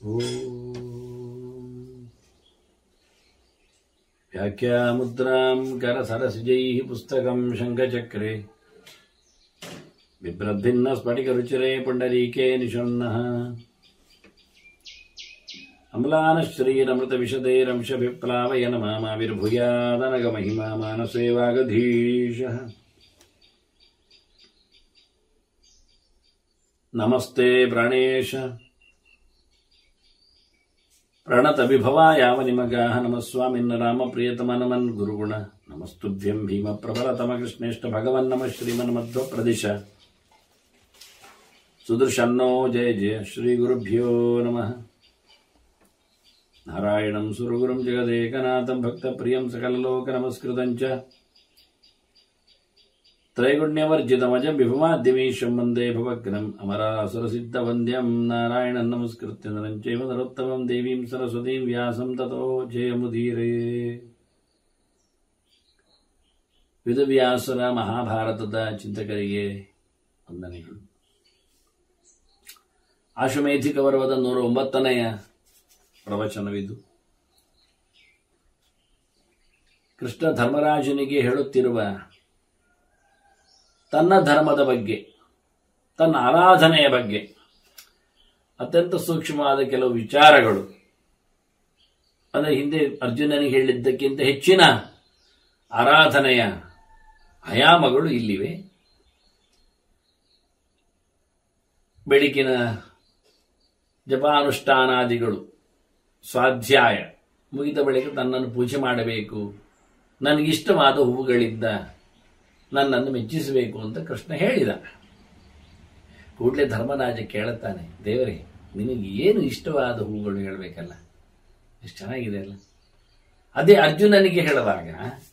व्याख्यामुद्रां करसरसिजैः पुस्तकं शङ्खचक्रे बिभ्रद्भिन्नस्फटिकरुचिरे पुण्डरीके निषण्णः अम्लानश्रीरमृतविशदैरंशभिप्लावयन मामाविर्भूयादनगमहिमा मानसे वागधीशः नमस्ते प्राणेश प्रणतविभवायावनिमगाः नमः स्वामिन्न रामप्रियतमनमन् गुरुगुण नमस्तुभ्यं भीमप्रबलतमकृष्णेष्ट भगवन् नमः श्रीमन्मध्वप्रदिश सुदर्शन्नो जय जय श्रीगुरुभ्यो नमः नारायणं सुरगुरुं जगदेकनाथं भक्तप्रियं सकललोकनमस्कृतं च त्रैगुण्यवर्जितमजं विभुमाद्यमीशं वन्दे भवग्नम् अमरासुरसिद्धवन्द्यं नारायणं नमस्कृत्य नरं चैव नरोत्तमं देवीं सरस्वतीं व्यासं ततो जयमुदीरे ವೇದವ್ಯಾಸರ ಮಹಾಭಾರತದ ಚಿಂತಕರಿಗೆ ವಂದನೆಗಳು ಆಶುಮೇಧಿಕ ಪರ್ವದ ನೂರ ಒಂಬತ್ತನೆಯ ಪ್ರವಚನವಿದು ಕೃಷ್ಣ ಧರ್ಮರಾಜನಿಗೆ ಹೇಳುತ್ತಿರುವ ತನ್ನ ಧರ್ಮದ ಬಗ್ಗೆ ತನ್ನ ಆರಾಧನೆಯ ಬಗ್ಗೆ ಅತ್ಯಂತ ಸೂಕ್ಷ್ಮವಾದ ಕೆಲವು ವಿಚಾರಗಳು ಅಂದರೆ ಹಿಂದೆ ಅರ್ಜುನನಿಗೆ ಹೇಳಿದ್ದಕ್ಕಿಂತ ಹೆಚ್ಚಿನ ಆರಾಧನೆಯ ಆಯಾಮಗಳು ಇಲ್ಲಿವೆ ಬೆಳಕಿನ ಜಪಾನುಷ್ಠಾನಾದಿಗಳು ಸ್ವಾಧ್ಯಾಯ ಮುಗಿದ ಬಳಿಕ ತನ್ನನ್ನು ಪೂಜೆ ಮಾಡಬೇಕು ನನಗಿಷ್ಟವಾದ ಹೂವುಗಳಿಂದ ನನ್ನನ್ನು ಮೆಚ್ಚಿಸಬೇಕು ಅಂತ ಕೃಷ್ಣ ಹೇಳಿದ ಕೂಡಲೇ ಧರ್ಮರಾಜ ಕೇಳುತ್ತಾನೆ ದೇವರೇ ನಿನಗೆ ಏನು ಇಷ್ಟವಾದ ಹೂವುಗಳು ಹೇಳಬೇಕಲ್ಲ ಎಷ್ಟು ಚೆನ್ನಾಗಿದೆ ಅಲ್ಲ ಅದೇ ಅರ್ಜುನನಿಗೆ ಹೇಳುವಾಗ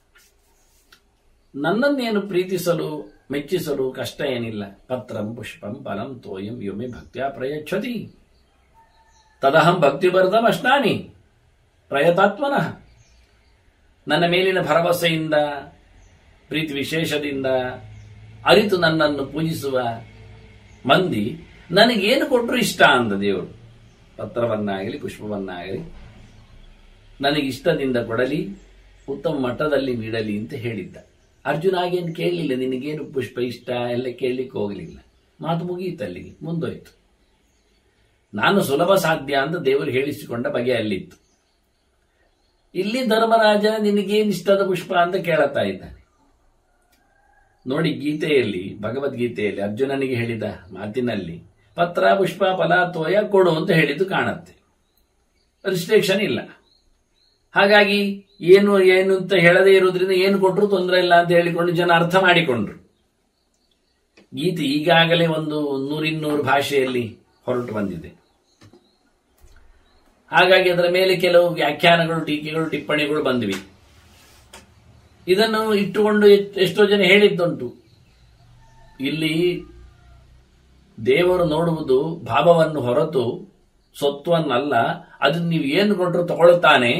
ನನ್ನನ್ನೇನು ಪ್ರೀತಿಸಲು ಮೆಚ್ಚಿಸಲು ಕಷ್ಟ ಏನಿಲ್ಲ ಪತ್ರಂ ಪುಷ್ಪಂ ಫಲಂ ತೋಯಂ ಯೊಮ್ಮೆ ಭಕ್ತ್ಯಾ ಪ್ರಯಚ್ಛತಿ ತದಹಂ ಭಕ್ತಿಭರತಂ ಅಶ್ನಾನಿ ಪ್ರಯತಾತ್ಮನಃ ನನ್ನ ಮೇಲಿನ ಭರವಸೆಯಿಂದ ಪ್ರೀತಿ ವಿಶೇಷದಿಂದ ಅರಿತು ನನ್ನನ್ನು ಪೂಜಿಸುವ ಮಂದಿ ನನಗೇನು ಕೊಟ್ಟರು ಇಷ್ಟ ಅಂದ ದೇವರು ಪತ್ರವನ್ನಾಗಲಿ ಪುಷ್ಪವನ್ನಾಗಲಿ ನನಗಿಷ್ಟದಿಂದ ಕೊಡಲಿ ಉತ್ತಮ ಮಟ್ಟದಲ್ಲಿ ನೀಡಲಿ ಅಂತ ಹೇಳಿದ್ದ ಅರ್ಜುನ ಹಾಗೇನು ಕೇಳಲಿಲ್ಲ ನಿನಗೇನು ಪುಷ್ಪ ಇಷ್ಟ ಎಲ್ಲ ಕೇಳಲಿಕ್ಕೆ ಹೋಗಲಿಲ್ಲ ಮಾತು ಮುಗಿಯಿತು ಅಲ್ಲಿಗೆ ಮುಂದೋಯ್ತು ನಾನು ಸುಲಭ ಸಾಧ್ಯ ಅಂತ ದೇವರು ಹೇಳಿಸಿಕೊಂಡ ಬಗೆ ಅಲ್ಲಿತ್ತು ಇಲ್ಲಿ ಧರ್ಮರಾಜ ನಿನಗೇನು ಇಷ್ಟದ ಪುಷ್ಪ ಅಂತ ಕೇಳುತ್ತಾ ಇದ್ದಾನೆ ನೋಡಿ ಗೀತೆಯಲ್ಲಿ ಭಗವದ್ಗೀತೆಯಲ್ಲಿ ಅರ್ಜುನನಿಗೆ ಹೇಳಿದ ಮಾತಿನಲ್ಲಿ ಪತ್ರ ಪುಷ್ಪ ಫಲ ತೋಯ ಕೊಡು ಅಂತ ಹೇಳಿದ್ದು ಕಾಣುತ್ತೆ ರಿಸ್ಟ್ರಿಕ್ಷನ್ ಇಲ್ಲ ಹಾಗಾಗಿ ಏನು ಏನು ಅಂತ ಹೇಳದೇ ಇರೋದ್ರಿಂದ ಏನು ಕೊಟ್ಟರು ತೊಂದರೆ ಇಲ್ಲ ಅಂತ ಹೇಳಿಕೊಂಡು ಜನ ಅರ್ಥ ಮಾಡಿಕೊಂಡ್ರು ಗೀತೆ ಈಗಾಗಲೇ ಒಂದು ನೂರಿನ್ನೂರು ಭಾಷೆಯಲ್ಲಿ ಹೊರಟು ಬಂದಿದೆ ಹಾಗಾಗಿ ಅದರ ಮೇಲೆ ಕೆಲವು ವ್ಯಾಖ್ಯಾನಗಳು ಟೀಕೆಗಳು ಟಿಪ್ಪಣಿಗಳು ಬಂದಿವೆ ಇದನ್ನು ಇಟ್ಟುಕೊಂಡು ಎಷ್ಟೋ ಜನ ಹೇಳಿದ್ದುಂಟು ಇಲ್ಲಿ ದೇವರು ನೋಡುವುದು ಭಾವವನ್ನು ಹೊರತು ಸ್ವತ್ವನ್ನಲ್ಲ ಅದನ್ನ ನೀವು ಏನು ಕೊಟ್ಟರು ತಗೊಳ್ತಾನೆ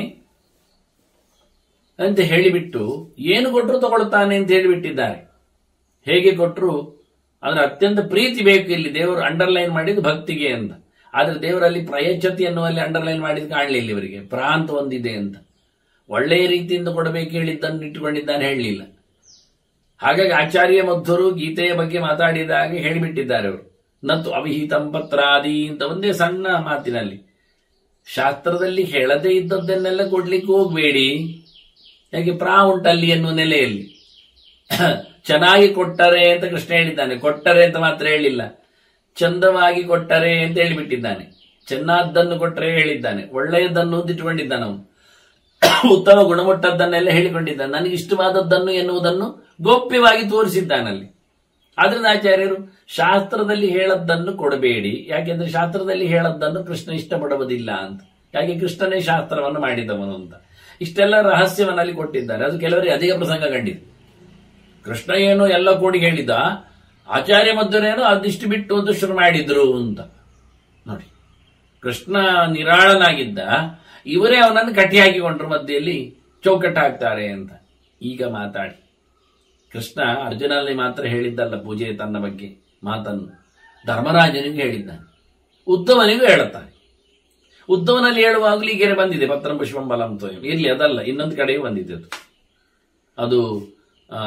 ಅಂತ ಹೇಳಿಬಿಟ್ಟು ಏನು ಕೊಟ್ಟರು ತಗೊಳ್ತಾನೆ ಅಂತ ಹೇಳಿಬಿಟ್ಟಿದ್ದಾರೆ ಹೇಗೆ ಕೊಟ್ಟರು ಅಂದ್ರೆ ಅತ್ಯಂತ ಪ್ರೀತಿ ಬೇಕು ಇಲ್ಲಿ ದೇವರು ಅಂಡರ್ಲೈನ್ ಮಾಡಿದ್ದು ಭಕ್ತಿಗೆ ಅಂತ ಆದ್ರೆ ದೇವರಲ್ಲಿ ಪ್ರಯಚ್ಛತಿ ಎನ್ನುವಲ್ಲಿ ಅಂಡರ್ಲೈನ್ ಮಾಡಿದ್ದು ಕಾಣಲಿಲ್ಲ ಇವರಿಗೆ ಪ್ರಾಂತ ಒಂದಿದೆ ಅಂತ ಒಳ್ಳೆಯ ರೀತಿಯಿಂದ ಕೊಡಬೇಕು ಹೇಳಿದ್ದನ್ನು ಇಟ್ಟುಕೊಂಡಿದ್ದಾನೆ ಹೇಳಲಿಲ್ಲ ಹಾಗಾಗಿ ಆಚಾರ್ಯ ಮಧ್ವರು ಗೀತೆಯ ಬಗ್ಗೆ ಮಾತಾಡಿದಾಗ ಹೇಳಿಬಿಟ್ಟಿದ್ದಾರೆ ಅವರು ನತ್ತು ಅವಿಹಿತಂ ಪತ್ರಾದಿ ಅಂತ ಒಂದೇ ಸಣ್ಣ ಮಾತಿನಲ್ಲಿ ಶಾಸ್ತ್ರದಲ್ಲಿ ಹೇಳದೇ ಇದ್ದದ್ದನ್ನೆಲ್ಲ ಕೊಡ್ಲಿಕ್ಕೆ ಹೋಗ್ಬೇಡಿ ಯಾಕೆ ಪ್ರಾ ಉಂಟಲ್ಲಿ ಎನ್ನುವ ನೆಲೆಯಲ್ಲಿ ಚೆನ್ನಾಗಿ ಕೊಟ್ಟರೆ ಅಂತ ಕೃಷ್ಣ ಹೇಳಿದ್ದಾನೆ ಕೊಟ್ಟರೆ ಅಂತ ಮಾತ್ರ ಹೇಳಿಲ್ಲ ಚಂದವಾಗಿ ಕೊಟ್ಟರೆ ಅಂತ ಹೇಳಿಬಿಟ್ಟಿದ್ದಾನೆ ಚೆನ್ನಾದ್ದನ್ನು ಕೊಟ್ಟರೆ ಹೇಳಿದ್ದಾನೆ ಒಳ್ಳೆಯದನ್ನು ಅಂತ ಇಟ್ಟುಕೊಂಡಿದ್ದಾನೆ ಅವನು ಉತ್ತಮ ಗುಣಮಟ್ಟದ್ದನ್ನೆಲ್ಲ ಹೇಳಿಕೊಂಡಿದ್ದಾನೆ ನನಗೆ ಇಷ್ಟವಾದದ್ದನ್ನು ಎನ್ನುವುದನ್ನು ಗೋಪ್ಯವಾಗಿ ತೋರಿಸಿದ್ದಾನಲ್ಲಿ ಆದ್ರಿಂದ ಆಚಾರ್ಯರು ಶಾಸ್ತ್ರದಲ್ಲಿ ಹೇಳದ್ದನ್ನು ಕೊಡಬೇಡಿ ಯಾಕೆಂದ್ರೆ ಶಾಸ್ತ್ರದಲ್ಲಿ ಹೇಳದ್ದನ್ನು ಕೃಷ್ಣ ಇಷ್ಟಪಡುವುದಿಲ್ಲ ಅಂತ ಯಾಕೆ ಕೃಷ್ಣನೇ ಶಾಸ್ತ್ರವನ್ನು ಮಾಡಿದವನು ಅಂತ ಇಷ್ಟೆಲ್ಲ ರಹಸ್ಯವನ್ನಲ್ಲಿ ಕೊಟ್ಟಿದ್ದಾರೆ ಅದು ಕೆಲವರಿಗೆ ಅಧಿಕ ಪ್ರಸಂಗ ಕಂಡಿದೆ ಕೃಷ್ಣ ಏನು ಎಲ್ಲ ಕೂಡಿ ಹೇಳಿದ ಆಚಾರ್ಯ ಮಧ್ವರೇನು ಅದಿಷ್ಟು ಬಿಟ್ಟು ಅಂತ ಶುರು ಮಾಡಿದ್ರು ಅಂತ ನೋಡಿ ಕೃಷ್ಣ ನಿರಾಳನಾಗಿದ್ದ ಇವರೇ ಅವನನ್ನು ಕಟ್ಟಿ ಹಾಕಿಕೊಂಡ್ರು ಮಧ್ಯೆಯಲ್ಲಿ ಚೌಕಟ್ಟು ಹಾಕ್ತಾರೆ ಅಂತ ಈಗ ಮಾತಾಡಿ ಕೃಷ್ಣ ಅರ್ಜುನಲ್ಲಿ ಮಾತ್ರ ಹೇಳಿದ್ದಲ್ಲ ಪೂಜೆ ತನ್ನ ಬಗ್ಗೆ ಮಾತನ್ನು ಧರ್ಮರಾಜನಿಗೂ ಹೇಳಿದ್ದಾನೆ ಉದ್ದವನಿಗೂ ಹೇಳುತ್ತಾನೆ ಉದ್ದವನಲ್ಲಿ ಹೇಳುವಾಗಲೂ ಈಗೆರೆ ಬಂದಿದೆ ಪತ್ರಂ ಪುಷ್ಪಂ ಬಲಂ ತ್ವಯಂ ಇರ್ಲಿ ಅದಲ್ಲ ಇನ್ನೊಂದು ಕಡೆಗೆ ಬಂದಿದೆ ಅದು ಅದು ಆ,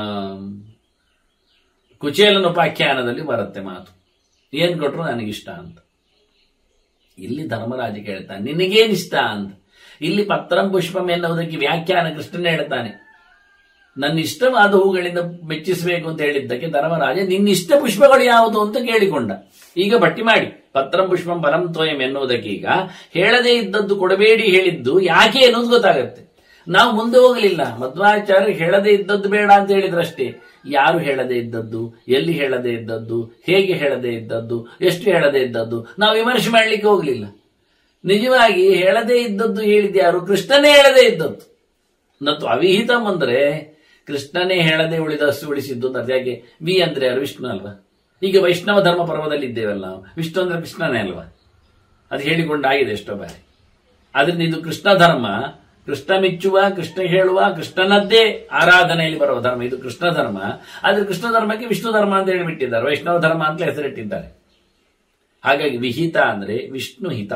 ಕುಚೇಲನ ಉಪಾಖ್ಯಾನದಲ್ಲಿ ಬರುತ್ತೆ ಮಾತು ಏನ್ ಕೊಟ್ರು ನನಗಿಷ್ಟ ಅಂತ ಇಲ್ಲಿ ಧರ್ಮರಾಜ ಕೇಳ್ತಾನೆ ನಿನಗೇನಿಷ್ಟ ಅಂತ ಇಲ್ಲಿ ಪತ್ರಂ ಪುಷ್ಪಂ ಎನ್ನುವುದಕ್ಕೆ ವ್ಯಾಖ್ಯಾನ ಕೃಷ್ಣನೇ ಹೇಳ್ತಾನೆ ನನ್ನ ಇಷ್ಟವಾದ ಹೂಗಳಿಂದ ಮೆಚ್ಚಿಸಬೇಕು ಅಂತ ಹೇಳಿದ್ದಕ್ಕೆ ಧರ್ಮರಾಜ ನಿನ್ನಿಷ್ಟ ಪುಷ್ಪಗಳು ಯಾವುದು ಅಂತ ಕೇಳಿಕೊಂಡ ಈಗ ಬಟ್ಟಿ ಮಾಡಿ ಪತ್ರಂ ಪುಷ್ಪಂ ಪರಂ ತ್ವಯಂ ಎನ್ನುವುದಕ್ಕೆ ಈಗ ಹೇಳದೇ ಇದ್ದದ್ದು ಕೊಡಬೇಡಿ ಹೇಳಿದ್ದು ಯಾಕೆ ಅನ್ನೋದು ಗೊತ್ತಾಗತ್ತೆ ನಾವು ಮುಂದೆ ಹೋಗಲಿಲ್ಲ ಮಧ್ವಾಚಾರ್ಯ ಹೇಳದೇ ಇದ್ದದ್ದು ಬೇಡ ಅಂತ ಹೇಳಿದ್ರಷ್ಟೇ ಯಾರು ಹೇಳದೇ ಇದ್ದದ್ದು ಎಲ್ಲಿ ಹೇಳದೇ ಇದ್ದದ್ದು ಹೇಗೆ ಹೇಳದೇ ಇದ್ದದ್ದು ಎಷ್ಟು ಹೇಳದೇ ಇದ್ದದ್ದು ನಾವು ವಿಮರ್ಶೆ ಮಾಡಲಿಕ್ಕೆ ಹೋಗಲಿಲ್ಲ ನಿಜವಾಗಿ ಹೇಳದೇ ಇದ್ದದ್ದು ಹೇಳಿದ್ಯಾರು ಕೃಷ್ಣನೇ ಹೇಳದೇ ಇದ್ದದ್ದು ನತ್ತು ಅವಿಹಿತಂ ಅಂದ್ರೆ ಕೃಷ್ಣನೇ ಹೇಳದೆ ಉಳಿದಷ್ಟು ಉಳಿಸಿದ್ದು ಅಂತ ಅರ್ಥ. ಯಾಕೆ ವಿ ಅಂದ್ರೆ ಯಾರು ವಿಷ್ಣು ಅಲ್ವಾ ಈಗ ವೈಷ್ಣವ ಧರ್ಮ ಪರ್ವದಲ್ಲಿ ಇದ್ದೇವಲ್ಲ ನಾವು ವಿಷ್ಣು ಅಂದ್ರೆ ಕೃಷ್ಣನೇ ಅಲ್ವಾ ಅದು ಹೇಳಿಕೊಂಡಾಗಿದೆ ಎಷ್ಟೋ ಬಾರಿ ಆದ್ರಿಂದ ಇದು ಕೃಷ್ಣ ಧರ್ಮ ಕೃಷ್ಣ ಮೆಚ್ಚುವ ಕೃಷ್ಣ ಹೇಳುವ ಕೃಷ್ಣನದ್ದೇ ಆರಾಧನೆಯಲ್ಲಿ ಬರುವ ಧರ್ಮ ಇದು ಕೃಷ್ಣ ಧರ್ಮ ಆದ್ರೆ ಕೃಷ್ಣ ಧರ್ಮಕ್ಕೆ ವಿಷ್ಣು ಧರ್ಮ ಅಂತ ಹೇಳಿಬಿಟ್ಟಿದ್ದಾರೆ ವೈಷ್ಣವ ಧರ್ಮ ಅಂತ ಹೆಸರಿಟ್ಟಿದ್ದಾರೆ ಹಾಗಾಗಿ ವಿಹಿತ ಅಂದ್ರೆ ವಿಷ್ಣು ಹಿತ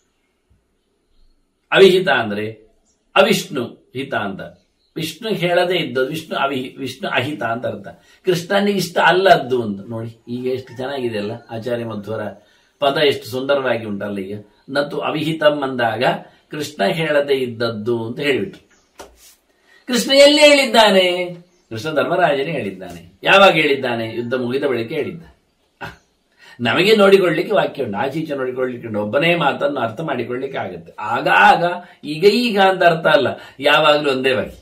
ಅವಿಹಿತ ಅಂದ್ರೆ ಅವಿಷ್ಣು ಹಿತ ಅಂತ ವಿಷ್ಣು ಹೇಳದೇ ಇದ್ದದ್ದು ವಿಷ್ಣು ಅವಿ ವಿಷ್ಣು ಅಹಿತ ಅಂತ ಅರ್ಥ ಕೃಷ್ಣನಿಗೆ ಇಷ್ಟ ಅಲ್ಲದ್ದು ಅಂತ ನೋಡಿ ಈಗ ಎಷ್ಟು ಚೆನ್ನಾಗಿದೆ ಅಲ್ಲ ಆಚಾರ್ಯ ಮಧ್ವರ ಪದ ಎಷ್ಟು ಸುಂದರವಾಗಿ ಉಂಟಲ್ಲ ಈಗ ನತ್ತು ಅವಿಹಿತಂ ಅಂದಾಗ ಕೃಷ್ಣ ಹೇಳದೇ ಇದ್ದದ್ದು ಅಂತ ಹೇಳಿಬಿಟ್ರು ಕೃಷ್ಣ ಎಲ್ಲಿ ಹೇಳಿದ್ದಾನೆ ಕೃಷ್ಣ ಧರ್ಮರಾಜನೇ ಹೇಳಿದ್ದಾನೆ ಯಾವಾಗ ಹೇಳಿದ್ದಾನೆ ಯುದ್ಧ ಮುಗಿದ ಬಳಿಕ ಹೇಳಿದ್ದಾನೆ ಅಹ್, ನಮಗೆ ನೋಡಿಕೊಳ್ಳಿಕ್ಕೆ ವಾಕ್ಯ ಉಂಟು ಆಚೀಚೆ ನೋಡಿಕೊಳ್ಳಿಕ್ಕೆ ಉಂಟು ಒಬ್ಬನೇ ಮಾತನ್ನು ಅರ್ಥ ಮಾಡಿಕೊಳ್ಳಿಕ್ಕೆ ಆಗುತ್ತೆ ಆಗ ಆಗ ಈಗ ಈಗ ಅಂತ ಅರ್ಥ ಅಲ್ಲ ಯಾವಾಗಲೂ ಒಂದೇ ಬಗೆ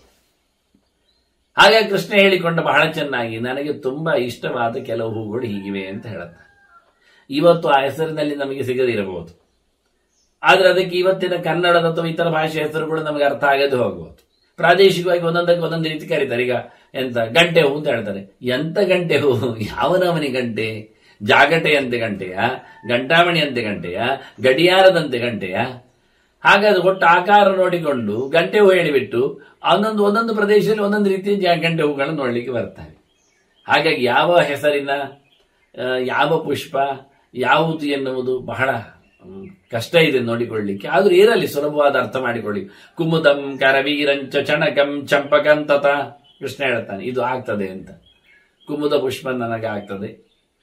ಹಾಗಾಗಿ ಕೃಷ್ಣ ಹೇಳಿಕೊಂಡ ಬಹಳ ಚೆನ್ನಾಗಿ ನನಗೆ ತುಂಬಾ ಇಷ್ಟವಾದ ಕೆಲವು ಹೂಗಳು ಹೀಗಿವೆ ಅಂತ ಹೇಳುತ್ತೆ ಇವತ್ತು ಆ ಹೆಸರಿನಲ್ಲಿ ನಮಗೆ ಸಿಗದಿರಬಹುದು ಆದ್ರೆ ಅದಕ್ಕೆ ಇವತ್ತಿನ ಕನ್ನಡದ ಅಥವಾ ಇತರ ಭಾಷೆ ಹೆಸರುಗಳು ನಮಗೆ ಅರ್ಥ ಆಗದೆ ಹೋಗಬಹುದು ಪ್ರಾದೇಶಿಕವಾಗಿ ಒಂದೊಂದಕ್ಕೆ ಒಂದೊಂದು ರೀತಿ ಕರೀತಾರೆ ಈಗ ಎಂತ ಗಂಟೆ ಹೂ ಅಂತ ಹೇಳ್ತಾರೆ ಎಂತ ಗಂಟೆ ಹೂ ಯಾವನವನಿ ಗಂಟೆ ಜಾಗಟೆ ಅಂತೆ ಗಂಟೆಯ ಗಂಟಾಮಣಿ ಅಂತೆ ಗಂಟೆಯ ಗಡಿಯಾರದಂತೆ ಗಂಟೆಯ ಹಾಗಾದ್ರೆ ಒಟ್ಟು ಆಕಾರ ನೋಡಿಕೊಂಡು ಗಂಟೆ ಹೂ ಹೇಳಿಬಿಟ್ಟು ಒಂದೊಂದು ಒಂದೊಂದು ಪ್ರದೇಶದಲ್ಲಿ ಒಂದೊಂದು ರೀತಿಯ ಜಾ- ಗಂಟೆ ಹೂಗಳನ್ನು ನೋಡ್ಲಿಕ್ಕೆ ಬರ್ತವೆ ಹಾಗಾಗಿ ಯಾವ ಹೆಸರಿನ ಆ, ಯಾವ ಪುಷ್ಪ ಯಾವುದು ಎನ್ನುವುದು ಬಹಳ ಹ್ಮ್, ಕಷ್ಟ ಇದೆ ನೋಡಿಕೊಳ್ಳಿಕ್ಕೆ ಆದ್ರೂ ಇರಲಿ ಸುಲಭವಾದ ಅರ್ಥ ಮಾಡಿಕೊಳ್ಳಿ ಕುಮುದಂ ಕರವೀರಂಚ ಚಣಕಂ ಚಂಪಕಂ ತತ ಕೃಷ್ಣ ಹೇಳ್ತಾನೆ ಇದು ಆಗ್ತದೆ ಅಂತ ಕುಮುದ ಪುಷ್ಪ ನನಗೆ ಆಗ್ತದೆ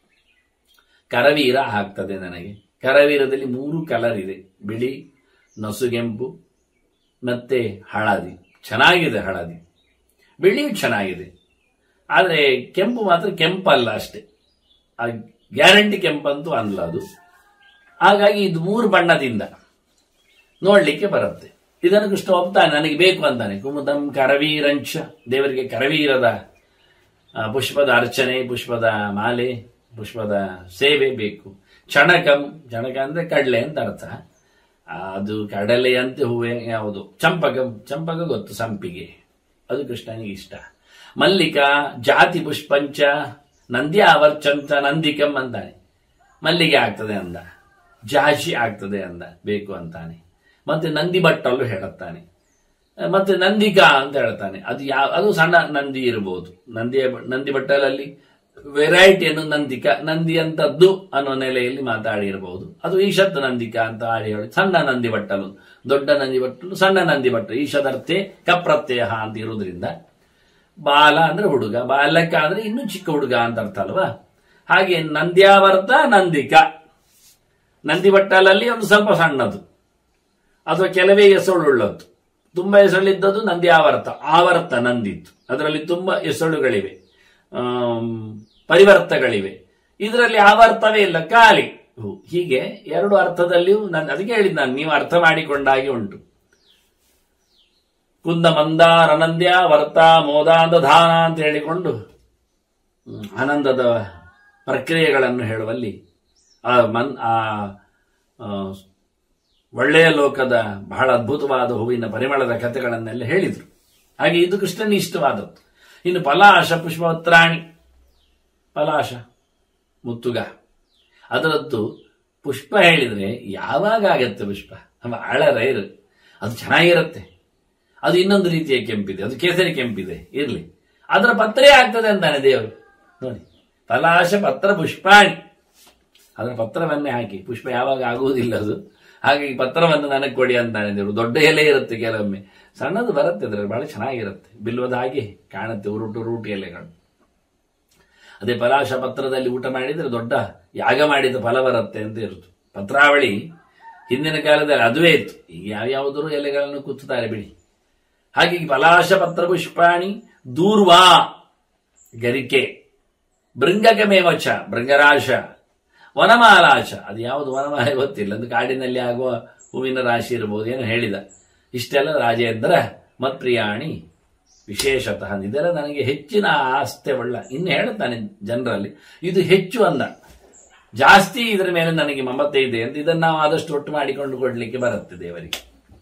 ಕರವೀರ ಆಗ್ತದೆ ನನಗೆ ಕರವೀರದಲ್ಲಿ ಮೂರು ಕಲರ್ ಇದೆ ಬಿಳಿ ನಸುಗೆಂಪು ಮತ್ತೆ ಹಳದಿ ಚೆನ್ನಾಗಿದೆ ಹಳದಿ ಬಿಳಿಯು ಚೆನ್ನಾಗಿದೆ ಆದರೆ ಕೆಂಪು ಮಾತ್ರ ಕೆಂಪಲ್ಲ ಅಷ್ಟೇ ಆ ಗ್ಯಾರಂಟಿ ಕೆಂಪಂತೂ ಅಲ್ಲ ಅದು ಹಾಗಾಗಿ ಇದು ಮೂರು ಬಣ್ಣದಿಂದ ನೋಡ್ಲಿಕ್ಕೆ ಬರುತ್ತೆ ಇದನ್ನು ಕೃಷ್ಣ ಒಪ್ತಾನೆ ನನಗೆ ಬೇಕು ಅಂತಾನೆ ಕುಮುದಂ ಕರವೀರಂಚ ದೇವರಿಗೆ ಕರವೀರದ ಆ, ಪುಷ್ಪದ ಅರ್ಚನೆ ಪುಷ್ಪದ ಮಾಲೆ ಪುಷ್ಪದ ಸೇವೆ ಬೇಕು ಚಣಕಂ ಚಣಕ ಅಂದ್ರೆ ಕಡಲೆ ಅಂತ ಅರ್ಥ ಆ, ಅದು ಕಡಲೆಯಂತೆ ಹೂವೆ ಯಾವುದು ಚಂಪಕಂ ಚಂಪಕ ಗೊತ್ತು ಸಂಪಿಗೆ ಅದು ಕೃಷ್ಣನಿಗೆ ಇಷ್ಟ ಮಲ್ಲಿಕಾ ಜಾತಿ ಪುಷ್ಪಂಚ ನಂದಿ ಆವರ್ಚಂತ ನಂದಿಕಂ ಅಂತಾನೆ ಮಲ್ಲಿಗೆ ಆಗ್ತದೆ ಅಂದ ಜಾಶಿ ಆಗ್ತದೆ ಅಂದ ಬೇಕು ಅಂತಾನೆ ಮತ್ತೆ ನಂದಿ ಬಟ್ಟಲು ಹೇಳುತ್ತಾನೆ ಮತ್ತೆ ನಂದಿಕಾ ಅಂತ ಹೇಳ್ತಾನೆ ಅದು ಯಾವ ಅದು ಸಣ್ಣ ನಂದಿ ಇರಬಹುದು ನಂದಿಯ ನಂದಿ ಬಟ್ಟಲಲ್ಲಿ ವೆರೈಟಿಯನ್ನು ನಂದಿಕ ನಂದಿ ಅಂತದ್ದು ಅನ್ನೋ ನೆಲೆಯಲ್ಲಿ ಮಾತಾಡಿರಬಹುದು ಅದು ಈಶತ್ ನಂದಿಕಾ ಅಂತ ಆಡಿ ಹೇಳಿ ಸಣ್ಣ ನಂದಿ ಬಟ್ಟಲು ದೊಡ್ಡ ನಂದಿ ಬಟ್ಟಲು ಸಣ್ಣ ನಂದಿ ಬಟ್ಟಲು ಈಶದರ್ಥೆ ಕಪ್ರತ್ಯಯ ಅಂತ ಇರುವುದರಿಂದ ಬಾಲ ಅಂದ್ರೆ ಹುಡುಗ ಬಾಲಕ ಅಂದ್ರೆ ಇನ್ನೂ ಚಿಕ್ಕ ಹುಡುಗ ಅಂತ ಅರ್ಥ ಅಲ್ವಾ ಹಾಗೆ ನಂದ್ಯಾವರ್ತ ನಂದಿಕ ನಂದಿ ಬಟ್ಟಲಲ್ಲಿ ಒಂದು ಸ್ವಲ್ಪ ಸಣ್ಣದು ಅಥವಾ ಕೆಲವೇ ಎಸಳುಳ್ಳದ್ದು ತುಂಬಾ ಎಸಳಿದ್ದದ್ದು ನಂದಿ ಆವರ್ತ ಆವರ್ತ ನಂದಿತ್ತು ಅದರಲ್ಲಿ ತುಂಬಾ ಎಸಳುಗಳಿವೆ ಆಮ್, ಪರಿವರ್ತಗಳಿವೆ ಇದರಲ್ಲಿ ಆವರ್ತವೇ ಇಲ್ಲ ಖಾಲಿ ಹೂ. ಹೀಗೆ ಎರಡು ಅರ್ಥದಲ್ಲಿಯೂ ನಾನು ಅದಕ್ಕೆ ಹೇಳಿದ್ ನಾನು ನೀವು ಅರ್ಥ ಮಾಡಿಕೊಂಡಾಗಿ ಉಂಟು ಕುಂದ ಮಂದಾರ ಅನಂದ್ಯ ವರ್ತ ಮೋದಾಂದ ಧಾನ ಅಂತ ಹೇಳಿಕೊಂಡು ಹ್ಮ್, ಆನಂದದ ಪ್ರಕ್ರಿಯೆಗಳನ್ನು ಹೇಳುವಲ್ಲಿ ಆ ಮನ್ ಆ ಆ, ಒಳ್ಳೆಯ ಲೋಕದ ಬಹಳ ಅದ್ಭುತವಾದ ಹೂವಿನ ಪರಿಮಳದ ಕಥೆಗಳನ್ನೆಲ್ಲ ಹೇಳಿದರು ಹಾಗೆ ಇದು ಕೃಷ್ಣನ ಇಷ್ಟವಾದದ್ದು ಇನ್ನು ಪಲಾಶ ಪುಷ್ಪವತ್ರಾಣಿ ಪಲಾಶ ಮುತ್ತುಗ ಅದರದ್ದು ಪುಷ್ಪ ಹೇಳಿದ್ರೆ ಯಾವಾಗ ಆಗತ್ತೆ ಪುಷ್ಪ ಬಹಳ ರೈರ್ ಅದು ಚೆನ್ನಾಗಿರುತ್ತೆ ಅದು ಇನ್ನೊಂದು ರೀತಿಯ ಕೆಂಪಿದೆ ಅದು ಕೇಸರಿ ಕೆಂಪಿದೆ ಇರ್ಲಿ ಅದರ ಪತ್ರೇ ಆಗ್ತದೆ ಅಂತಾನೆ ದೇವರು ನೋಡಿ ಪಲಾಶ ಪತ್ರ ಪುಷ್ಪಾಣಿ ಅದರ ಪತ್ರವನ್ನೇ ಹಾಕಿ ಪುಷ್ಪ ಯಾವಾಗ ಆಗುವುದಿಲ್ಲ ಅದು ಹಾಗಾಗಿ ಪತ್ರವನ್ನು ನನಗೆ ಕೊಡಿ ಅಂತಾನೆ ದೇವರು ದೊಡ್ಡ ಎಲೆ ಇರುತ್ತೆ ಕೆಲವೊಮ್ಮೆ ಸಣ್ಣದು ಬರುತ್ತೆ ಅದ್ರಲ್ಲಿ ಬಹಳ ಚೆನ್ನಾಗಿರುತ್ತೆ ಬಿಲ್ವದ ಹಾಗೆ ಕಾಣುತ್ತೆ ಉರುಟು ರೂಟು ಎಲೆಗಳು ಅದೇ ಪಲಾಶ ಪತ್ರದಲ್ಲಿ ಊಟ ಮಾಡಿದ್ರೆ ದೊಡ್ಡ ಯಾಗ ಮಾಡಿದ ಫಲ ಬರುತ್ತೆ ಅಂತ ಇರುತ್ತು ಪತ್ರಾವಳಿ ಹಿಂದಿನ ಕಾಲದಲ್ಲಿ ಅದುವೇ ಇತ್ತು ಈಗ ಯಾವ್ಯಾವುದರೂ ಎಲೆಗಳನ್ನು ಕುತ್ತುತ್ತಾರೆ ಬಿಡಿ ಹಾಗೆ ಈ ಪಲಾಶ ಪತ್ರ ಪುಷ್ಪಾಣಿ ದೂರ್ವಾ ಗರಿಕೆ ಭೃಂಗಕಮೇವಚ ಭೃಂಗರಾಶ ವನಮಾಲಾಶ ಅದು ಯಾವುದು ವನಮಾಲೆ ಗೊತ್ತಿಲ್ಲ ಒಂದು ಕಾಡಿನಲ್ಲಿ ಆಗುವ ಹೂವಿನ ರಾಶಿ ಇರಬಹುದು ಏನು ಹೇಳಿದ ಇಷ್ಟೆಲ್ಲ ರಾಜೇಂದ್ರ ಮತ್ಪ್ರಿಯಾಣಿ ವಿಶೇಷತಃ ಇದೆಲ್ಲ ನನಗೆ ಹೆಚ್ಚಿನ ಆಸ್ತೆ ಒಳ್ಳ ಇನ್ನು ಹೇಳ್ತಾನೆ ಜನರಲ್ಲಿ ಇದು ಹೆಚ್ಚು ಅಂದ ಜಾಸ್ತಿ ಇದರ ಮೇಲೆ ನನಗೆ ಮಮತೆ ಇದೆ ಅಂತ ಇದನ್ನು ನಾವು ಆದಷ್ಟು ಒಟ್ಟು ಮಾಡಿಕೊಂಡು ಕೊಡ್ಲಿಕ್ಕೆ ಬರುತ್ತೆ ದೇವರಿಗೆ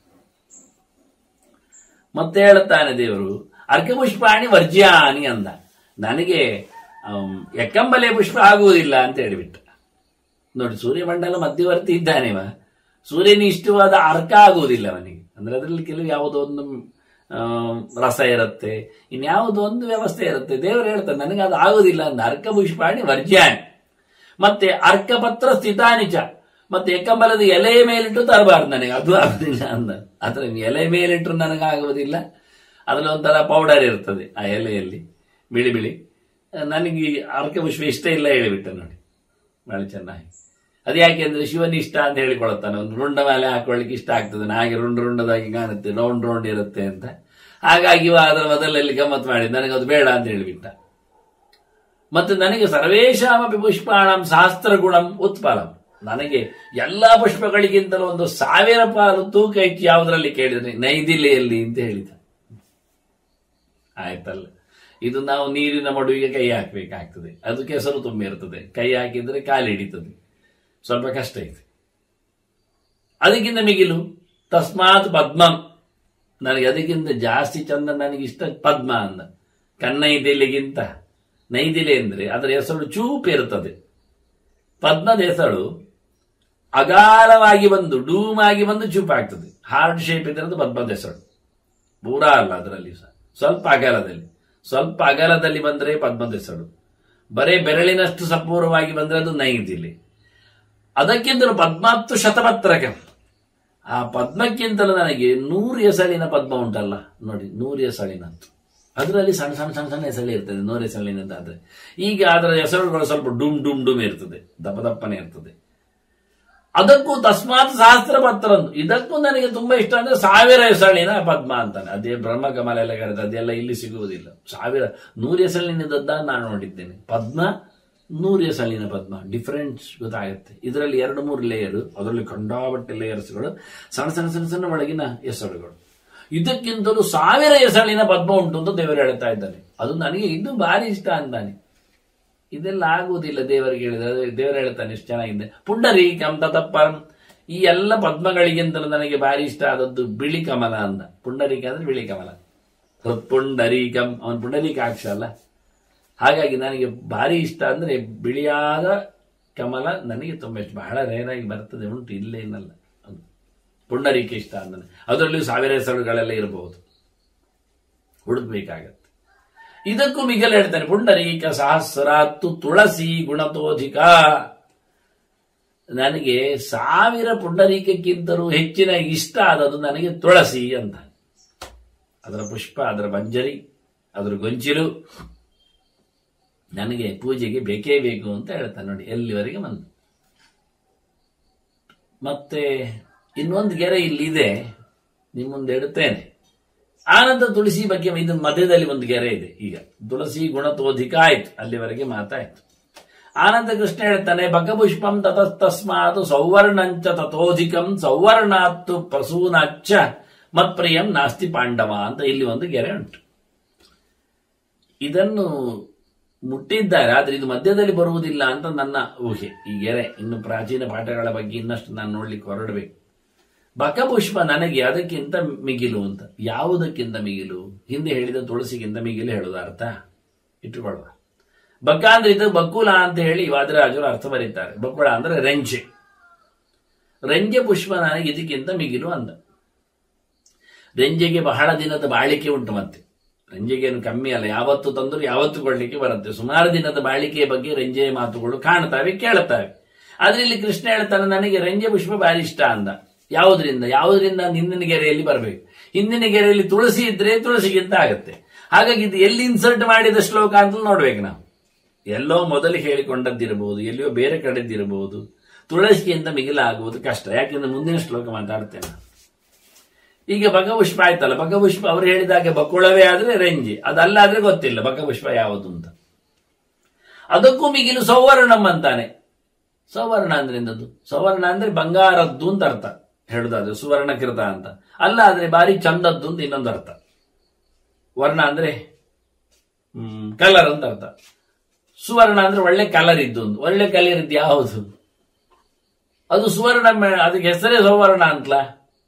ಮತ್ತೆ ಹೇಳುತ್ತಾನೆ ದೇವರು ಅರ್ಕಪುಷ್ಪಾಣಿ ವರ್ಜ್ಯಾನಿ ಅಂದ ನನಗೆ ಆಮ್, ಎಕ್ಕಂಬಲೆ ಪುಷ್ಪ ಆಗುವುದಿಲ್ಲ ಅಂತ ಹೇಳಿಬಿಟ್ಟ ನೋಡಿ ಸೂರ್ಯಮಂಡಲ ಮಧ್ಯವರ್ತಿ ಇದ್ದಾನೆವ ಸೂರ್ಯನ ಇಷ್ಟವಾದ ಅರ್ಕ ಆಗುವುದಿಲ್ಲ ಅವನಿಗೆ ಅಂದ್ರೆ ಅದರಲ್ಲಿ ಕೆಲವು ಯಾವುದೋ ಒಂದು ಆಮ್, ರಸ ಇರುತ್ತೆ ಇನ್ಯಾವುದೋ ಒಂದು ವ್ಯವಸ್ಥೆ ಇರುತ್ತೆ ದೇವರು ಹೇಳ್ತಾನೆ ನನಗೆ ಅದು ಆಗುವುದಿಲ್ಲ ಅಂದ ಅರ್ಕ ಪುಷ್ಪಾಣಿ ವರ್ಜ್ಯಾನಿ ಮತ್ತೆ ಅರ್ಕಪತ್ರ ಸ್ಥಿತಾನಿಚ ಮತ್ತೆ ಎಕ್ಕಂಬಲದ ಎಲೆಯ ಮೇಲಿಟ್ಟು ತರಬಾರ್ದು ನನಗೆ ಅದು ಆಗುದಿಲ್ಲ ಅಂದ ಅದ್ರ ಎಲೆ ಮೇಲಿಟ್ಟರು ನನಗಾಗುವುದಿಲ್ಲ ಅದ್ರಲ್ಲಿ ಒಂಥರ ಪೌಡರ್ ಇರ್ತದೆ ಆ ಎಲೆಯಲ್ಲಿ ಬಿಳಿ ಬಿಳಿ ನನಗೆ ಈ ಅರ್ಕ ಪುಷ್ಪ ಇಷ್ಟ ಇಲ್ಲ ಹೇಳಿಬಿಟ್ಟ ನೋಡಿ ಬಹಳ ಚೆನ್ನಾಗಿ ಅದು ಯಾಕೆ ಅಂದ್ರೆ ಶಿವನ ಇಷ್ಟ ಅಂತ ಹೇಳಿಕೊಳ್ತಾನೆ ಒಂದು ರುಂಡ ಮೇಲೆ ಹಾಕೊಳ್ಳಿಕ್ಕೆ ಇಷ್ಟ ಆಗ್ತದೆ ಹಾಗೆ ರುಂಡ ರುಂಡದಾಗಿ ಕಾಣುತ್ತೆ ರೌಂಡ್ ರೌಂಡ್ ಇರುತ್ತೆ ಅಂತ ಹಾಗಾಗಿ ಇವ ಅದರ ಮೊದಲಲ್ಲಿ ಗಮ್ಮತ್ ಮಾಡಿ ನನಗೆ ಅದು ಬೇಡ ಅಂತ ಹೇಳಿಬಿಟ್ಟ ಮತ್ತು ನನಗೆ ಸರ್ವೇಶಾಮಪಿ ಪುಷ್ಪಾಣಂ ಸಹಸ್ರ ಗುಣಂ ಉತ್ಪಲಂ ನನಗೆ ಎಲ್ಲಾ ಪುಷ್ಪಗಳಿಗಿಂತಲೂ ಒಂದು ಸಾವಿರ ಪಾಲು ತೂಕ ಹೆಚ್ಚು ಯಾವುದರಲ್ಲಿ ಕೇಳಿದ್ರೆ ನೈದಿಲೆಯಲ್ಲಿ ಅಂತ ಹೇಳಿದ ಆಯ್ತಲ್ಲ ಇದು ನಾವು ನೀರಿನ ಮಡುವಿಗೆ ಕೈ ಹಾಕಬೇಕಾಗ್ತದೆ ಅದು ಕೆಸರು ತುಂಬಿರ್ತದೆ ಕೈ ಹಾಕಿದ್ರೆ ಕಾಲು ಹಿಡಿತದೆ ಸ್ವಲ್ಪ ಕಷ್ಟ ಇದೆ ಅದಕ್ಕಿಂತ ಮಿಗಿಲು ತಸ್ಮಾತ್ ಪದ್ಮಂ ನನಗೆ ಅದಕ್ಕಿಂತ ಜಾಸ್ತಿ ಚಂದ ನನಗೆ ಇಷ್ಟ ಪದ್ಮ ಅಂದ ಕನ್ನೈದಿಲೆಗಿಂತ ನೈದಿಲೆ ಅಂದ್ರೆ ಅದರ ಹೆಸರು ಚೂಪ್ ಇರ್ತದೆ ಪದ್ಮದ ಹೆಸರು ಅಗಾಲವಾಗಿ ಬಂದು ಡೂಮ್ ಆಗಿ ಬಂದು ಚೂಪ್ ಆಗ್ತದೆ ಹಾರ್ಡ್ ಶೇಪ್ ಇದ್ರದ್ದು ಪದ್ಮದ ಹೆಸರು ಪೂರಾ ಅಲ್ಲ ಅದರಲ್ಲಿ ಸಹ ಸ್ವಲ್ಪ ಅಗಲದಲ್ಲಿ ಸ್ವಲ್ಪ ಅಗಲದಲ್ಲಿ ಬಂದರೆ ಪದ್ಮದ ಹೆಸರು ಬರೇ ಬೆರಳಿನಷ್ಟು ಸಪೂರ್ವವಾಗಿ ಬಂದ್ರೆ ಅದು ನೈದಿಲೆ ಅದಕ್ಕಿಂತಲೂ ಪದ್ಮಾತ್ತು ಶತಪತ್ರಕ ಆ ಪದ್ಮಕ್ಕಿಂತಲೂ ನನಗೆ ನೂರು ಎಸಳಿನ ಪದ್ಮ ಉಂಟಲ್ಲ ನೋಡಿ ನೂರು ಎಸಳಿನದ್ದು ಅದರಲ್ಲಿ ಸಣ್ಣ ಸಣ್ಣ ಸಣ್ಣ ಸಣ್ಣ ಹೆಸಳಿ ಇರ್ತದೆ ನೂರು ಹೆಸಳಿನದ್ದು ಆದ್ರೆ ಈಗ ಅದರ ಹೆಸರುಗಳು ಸ್ವಲ್ಪ ಡುಮ್ ಡುಮ್ ಡುಮ್ ಇರ್ತದೆ ದಪ್ಪ ದಪ್ಪನೆ ಇರ್ತದೆ ಅದಕ್ಕೂ ತಸ್ಮಾತ್ ಸಹಸ್ರ ಪತ್ರಂದು ಇದಕ್ಕೂ ನನಗೆ ತುಂಬಾ ಇಷ್ಟ ಅಂದ್ರೆ ಸಾವಿರ ಹೆಸಳಿನ ಪದ್ಮ ಅಂತಾನೆ ಅದೇ ಬ್ರಹ್ಮ ಕಮಲ ಎಲ್ಲ ಕರೆದ ಅದೆಲ್ಲ ಇಲ್ಲಿ ಸಿಗುವುದಿಲ್ಲ ಸಾವಿರ ನೂರು ಹೆಸಳಿನದದ್ದ ನಾನು ನೋಡಿದ್ದೇನೆ ಪದ್ಮ ನೂರು ಹೆಸಳಿನ ಪದ್ಮ ಡಿಫರೆನ್ಸ್ ಗೊತ್ತಾಗುತ್ತೆ ಇದರಲ್ಲಿ ಎರಡು ಮೂರು ಲೇಯರ್ ಅದರಲ್ಲಿ ಕಂಡಾಬಟ್ಟೆ ಲೇಯರ್ಸ್ಗಳು ಸಣ್ಣ ಸಣ್ಣ ಸಣ್ಣ ಸಣ್ಣ ಒಳಗಿನ ಹೆಸರುಗಳು ಇದಕ್ಕಿಂತಲೂ ಸಾವಿರ ಹೆಸಳಿನ ಪದ್ಮ ಉಂಟು ಅಂತ ದೇವರು ಹೇಳ್ತಾ ಇದ್ದಾನೆ ಅದು ನನಗೆ ಇದು ಭಾರಿ ಇಷ್ಟ ಅಂತಾನೆ ಇದೆಲ್ಲ ಆಗುವುದಿಲ್ಲ ದೇವರಿಗೆ ಹೇಳಿದ್ರೆ ಅದೇ ದೇವರು ಹೇಳ್ತಾನೆ ಎಷ್ಟು ಚೆನ್ನಾಗಿದೆ ಪುಂಡರೀಕಂ ತತಪ್ಪರಂ ಈ ಎಲ್ಲ ಪದ್ಮಗಳಿಗಿಂತಲೂ ನನಗೆ ಭಾರಿ ಇಷ್ಟ ಆದದ್ದು ಬಿಳಿ ಕಮಲ ಅಂದ ಪುಂಡರೀಕ ಅಂದ್ರೆ ಬಿಳಿ ಕಮಲ ಹೃತ್ಪುಂಡರೀಕಂ ಅವನ್ ಪುಂಡರೀಕಾಕ್ಷ ಅಲ್ಲ ಹಾಗಾಗಿ ನನಗೆ ಭಾರಿ ಇಷ್ಟ ಅಂದ್ರೆ ಬಿಳಿಯಾದ ಕಮಲ ನನಗೆ ತುಂಬಾ ಇಷ್ಟ ಬಹಳ ರೇರ್ ಆಗಿ ಬರ್ತದೆ ಉಂಟು ಇಲ್ಲೇ ಏನಲ್ಲ ಅದು. ಪುಂಡರೀಕ ಇಷ್ಟ ಅಂದಾನೆ ಅದರಲ್ಲಿಯೂ ಸಾವಿರ ಹೆಸರುಗಳೆಲ್ಲ ಇರಬಹುದು ಹುಡುಕ್ಬೇಕಾಗತ್ತೆ ಇದಕ್ಕೂ ಮಿಗಲು ಹೇಳ್ತಾನೆ ಪುಂಡರೀಕ ಸಹಸ್ರಾತ್ತು ತುಳಸಿ ಗುಣತೋಧಿಕ ನನಗೆ ಸಾವಿರ ಪುಂಡರೀಕಕ್ಕಿಂತಲೂ ಹೆಚ್ಚಿನ ಇಷ್ಟ ಆದದ್ದು ನನಗೆ ತುಳಸಿ ಅಂತ ಅದರ ಪುಷ್ಪ ಅದರ ಮಂಜರಿ ಅದರ ಗೊಂಚಿಲು ನನಗೆ ಪೂಜೆಗೆ ಬೇಕೇ ಬೇಕು ಅಂತ ಹೇಳ್ತಾನೆ ನೋಡಿ ಎಲ್ಲಿವರೆಗೆ ಬಂದು ಮತ್ತೆ ಇನ್ನೊಂದು ಗೆರೆ ಇಲ್ಲಿದೆ ನಿಮ್ಮ ಮುಂದೆ ಇಡುತ್ತೇನೆ ಆನಂತರ ತುಳಸಿ ಬಗ್ಗೆ ಇದು ಮಧ್ಯದಲ್ಲಿ ಒಂದು ಗೆರೆ ಇದೆ ಈಗ ತುಳಸಿ ಗುಣತೋಧಿಕ ಆಯ್ತು ಅಲ್ಲಿವರೆಗೆ ಮಾತಾಯ್ತು ಆನಂದ ಕೃಷ್ಣ ಹೇಳ್ತಾನೆ ಬಕಪುಷ್ಪಂ ತತಸ್ತಸ್ಮಾತ್ ಸೌವರ್ಣಂಚ ತಥೋಧಿಕಂ ಸೌವರ್ಣಾತ್ತು ಪ್ರಸೂನಾಚ್ಚ ಮತ್ಪ್ರಿಯಂ ನಾಸ್ತಿ ಪಾಂಡವ ಅಂತ ಇಲ್ಲಿ ಒಂದು ಗೆರೆ ಉಂಟು ಇದನ್ನು ಮುಟ್ಟಿದ್ದಾರೆ ಆದ್ರೆ ಇದು ಮಧ್ಯದಲ್ಲಿ ಬರುವುದಿಲ್ಲ ಅಂತ ನನ್ನ ಊಹೆ ಈ ಗೆರೆ ಇನ್ನು ಪ್ರಾಚೀನ ಪಾಠಗಳ ಬಗ್ಗೆ ಇನ್ನಷ್ಟು ನಾನು ನೋಡ್ಲಿಕ್ಕೆ ಹೊರಡಬೇಕು ಬಕಪುಷ್ಪ ನನಗೆ ಅದಕ್ಕಿಂತ ಮಿಗಿಲು ಅಂತ ಯಾವುದಕ್ಕಿಂತ ಮಿಗಿಲು ಹಿಂದೆ ಹೇಳಿದ ತುಳಸಿಗಿಂತ ಮಿಗಿಲು ಹೇಳುದ ಅರ್ಥ ಇಟ್ಟುಕೊಳ್ಳುವ ಬಕ ಅಂದ್ರೆ ಇದು ಬಕುಲ ಅಂತ ಹೇಳಿ ವಾದರಾಜರು ಅರ್ಥ ಬರೀತಾರೆ ಬಕುಳ ಅಂದ್ರೆ ರೆಂಜೆ ರೆಂಜೆ ಪುಷ್ಪ ನನಗೆ ಇದಕ್ಕಿಂತ ಮಿಗಿಲು ಅಂದ ರೆಂಜೆಗೆ ಬಹಳ ದಿನದ ಬಾಳಿಕೆ ಉಂಟು ಮತ್ತೆ ರೆಂಜೆಗೇನು ಕಮ್ಮಿ ಅಲ್ಲ ಯಾವತ್ತು ತಂದರೂ ಯಾವತ್ತು ಕೊಡ್ಲಿಕ್ಕೆ ಬರುತ್ತೆ ಸುಮಾರು ದಿನದ ಬಾಳಿಕೆಯ ಬಗ್ಗೆ ರೆಂಜೆಯ ಮಾತುಗಳು ಕಾಣ್ತವೆ ಕೇಳುತ್ತವೆ ಆದ್ರೆ ಇಲ್ಲಿ ಕೃಷ್ಣ ಹೇಳ್ತಾನೆ ನನಗೆ ರಂಜೆ ಪುಷ್ಪ ಭಾರಿ ಇಷ್ಟ ಅಂದ ಯಾವುದರಿಂದ ಯಾವುದರಿಂದ ಹಿಂದಿನ ಗೆರೆಯಲ್ಲಿ ಬರಬೇಕು ಹಿಂದಿನ ಗೆರೆಯಲ್ಲಿ ತುಳಸಿ ಇದ್ರೆ ತುಳಸಿಗಿಂತ ಆಗತ್ತೆ ಹಾಗಾಗಿ ಇದು ಎಲ್ಲಿ ಇನ್ಸರ್ಟ್ ಮಾಡಿದ ಶ್ಲೋಕ ಅಂತ ನೋಡ್ಬೇಕು ನಾವು ಎಲ್ಲೋ ಮೊದಲು ಹೇಳಿಕೊಂಡದ್ದಿರಬಹುದು ಎಲ್ಲಿಯೋ ಬೇರೆ ಕಡೆದಿರಬಹುದು ತುಳಸಿಗಿಂತ ಮಿಗಿಲಾಗುವುದು ಕಷ್ಟ ಯಾಕೆಂದ್ರೆ ಮುಂದಿನ ಶ್ಲೋಕ ಮಾತಾಡ್ತೇನೆ ನಾನು. ಈಗ ಬಕಪುಷ್ಪ ಆಯ್ತಲ್ಲ ಬಕಪುಷ್ಪ ಅವ್ರು ಹೇಳಿದಾಗೆ ಬಕುಳವೇ ಆದ್ರೆ ರಂಜಿ ಅದಲ್ಲ ಆದ್ರೆ ಗೊತ್ತಿಲ್ಲ ಬಕಪುಷ್ಪ ಯಾವುದು ಅಂತ ಅದಕ್ಕೂ ಮಿಗಿಲು ಸೌವರ್ಣಂ ಅಂತಾನೆ ಸೌವರ್ಣ ಅಂದ್ರೆ ಎಂದದ್ದು ಸೌವರ್ಣ ಅಂದ್ರೆ ಬಂಗಾರದ್ದು ಅಂತ ಅರ್ಥ ಹೇಳುದಾದ್ರೆ ಸುವರ್ಣಕೃತ ಅಂತ ಅಲ್ಲ ಆದ್ರೆ ಬಾರಿ ಚಂದದ್ದು ಅಂತ ಇನ್ನೊಂದು ಅರ್ಥ ವರ್ಣ ಅಂದ್ರೆ ಹ್ಮ್ ಕಲರ್ ಅಂತ ಅರ್ಥ ಸುವರ್ಣ ಅಂದ್ರೆ ಒಳ್ಳೆ ಕಲರ್ ಇದ್ದು ಒಂದು ಒಳ್ಳೆ ಕಲರ್ ಇದ್ದು ಯಾವುದು ಅದು ಸುವರ್ಣ ಮೇ- ಅದಕ್ಕೆ ಹೆಸರೇ ಸೌವರ್ಣ ಅಂತಲ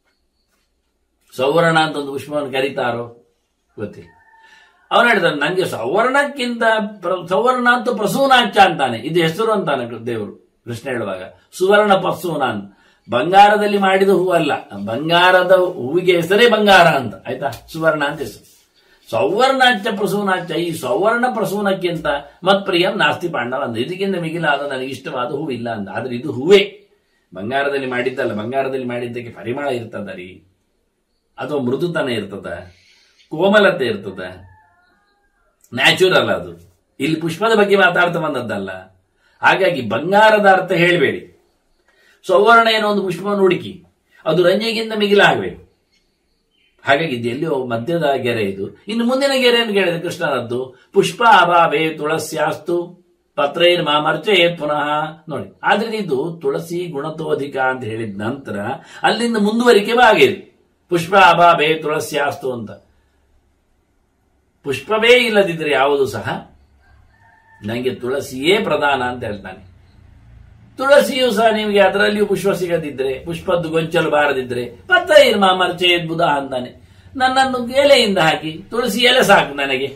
ಸೌವರ್ಣ ಅಂತ ಒಂದು ಪುಷ್ಪವನ್ನು ಕರೀತಾರೋ ಗೊತ್ತಿಲ್ಲ ಅವನು ಹೇಳ್ತಾನೆ ನಂಗೆ ಸೌವರ್ಣಕ್ಕಿಂತ ಪ್ರ- ಸೌವರ್ಣ ಅಂತ ಪ್ರಸೂನಾಚ ಅಂತಾನೆ ಇದು ಹೆಸರು ಅಂತಾನೆ ದೇವರು ಕೃಷ್ಣ ಹೇಳುವಾಗ ಸುವರ್ಣ ಪ್ರಸೂನ ಅಂತ ಬಂಗಾರದಲ್ಲಿ ಮಾಡಿದ ಹೂವಲ್ಲ ಬಂಗಾರದ ಹೂವಿಗೆ ಹೆಸರೇ ಬಂಗಾರ ಅಂತ ಆಯ್ತಾ ಸುವರ್ಣ ಅಂತ ಹೆಸರು ಸೌವರ್ಣಾಚ ಪ್ರಸೂನಾಚ ಈ ಸೌವರ್ಣ ಪ್ರಸೂನಕ್ಕಿಂತ ಮತ್ಪ್ರಿಯಂ ನಾಸ್ತಿ ಪಾಂಡವ ಅಂದ ಇದಕ್ಕಿಂತ ಮಿಗಿಲಾದ ನನಗೆ ಇಷ್ಟವಾದ ಹೂ ಇಲ್ಲ ಅಂದ ಆದ್ರೆ ಇದು ಹೂವೇ ಬಂಗಾರದಲ್ಲಿ ಮಾಡಿದ್ದಲ್ಲ ಬಂಗಾರದಲ್ಲಿ ಮಾಡಿದ್ದಕ್ಕೆ ಪರಿಮಳ ಇರ್ತದ ರೀ ಅಥವಾ ಮೃದುತನ ಇರ್ತದ ಕೋಮಲತೆ ಇರ್ತದ ನ್ಯಾಚುರಲ್ ಅದು ಇಲ್ಲಿ ಪುಷ್ಪದ ಬಗ್ಗೆ ಮಾತಾಡ್ತಾ ಬಂದದ್ದಲ್ಲ ಹಾಗಾಗಿ ಬಂಗಾರದ ಅರ್ಥ ಹೇಳಬೇಡಿ ಸೌವರ್ಣ ಏನೋ ಒಂದು ಪುಷ್ಪವನ್ನು ಹುಡುಕಿ ಅದು ರಂಜೆಗಿಂತ ಮಿಗಿಲಾಗಬೇಕು ಹಾಗಾಗಿ ಇದು ಎಲ್ಲಿಯೋ ಮಧ್ಯದ ಗೆರೆ ಇದು ಇನ್ನು ಮುಂದಿನ ಗೆರೆಯನ್ನು ಕೇಳಿದೆ ಕೃಷ್ಣನದ್ದು ಪುಷ್ಪ ಅಭಾವೇ ತುಳಸ್ಯಾಸ್ತು ಪತ್ರೈರ್ ಮಾಮರ್ಚಯೇತ್ ಪುನಃ ನೋಡಿ ಆದ್ರೆ ಇದು ತುಳಸಿ ಗುಣತೋಧಿಕ ಅಂತ ಹೇಳಿದ ನಂತರ ಅಲ್ಲಿಂದ ಮುಂದುವರಿಕೆ ಆಗಿದೆ ಪುಷ್ಪ ಅಭಾವೇ ತುಳಸ್ಯಾಸ್ತು ಅಂತ ಪುಷ್ಪವೇ ಇಲ್ಲದಿದ್ರೆ ಯಾವುದು ಸಹ ನನಗೆ ತುಳಸಿಯೇ ಪ್ರಧಾನ ಅಂತ ಹೇಳ್ತಾನೆ ತುಳಸಿಯು ಸಹ ನಿಮಗೆ ಅದರಲ್ಲಿಯೂ ಪುಷ್ಪ ಸಿಗದಿದ್ರೆ ಪುಷ್ಪದ್ದು ಗೊಂಚಲು ಬಾರದಿದ್ರೆ ಪತ್ರ ಇರ್ಮ ಮರ್ಚೆಯದ್ ಬುಧ ಅಂತಾನೆ ನನ್ನನ್ನು ಎಲೆಯಿಂದ ಹಾಕಿ ತುಳಸಿ ಎಲೆ ಸಾಕು ನನಗೆ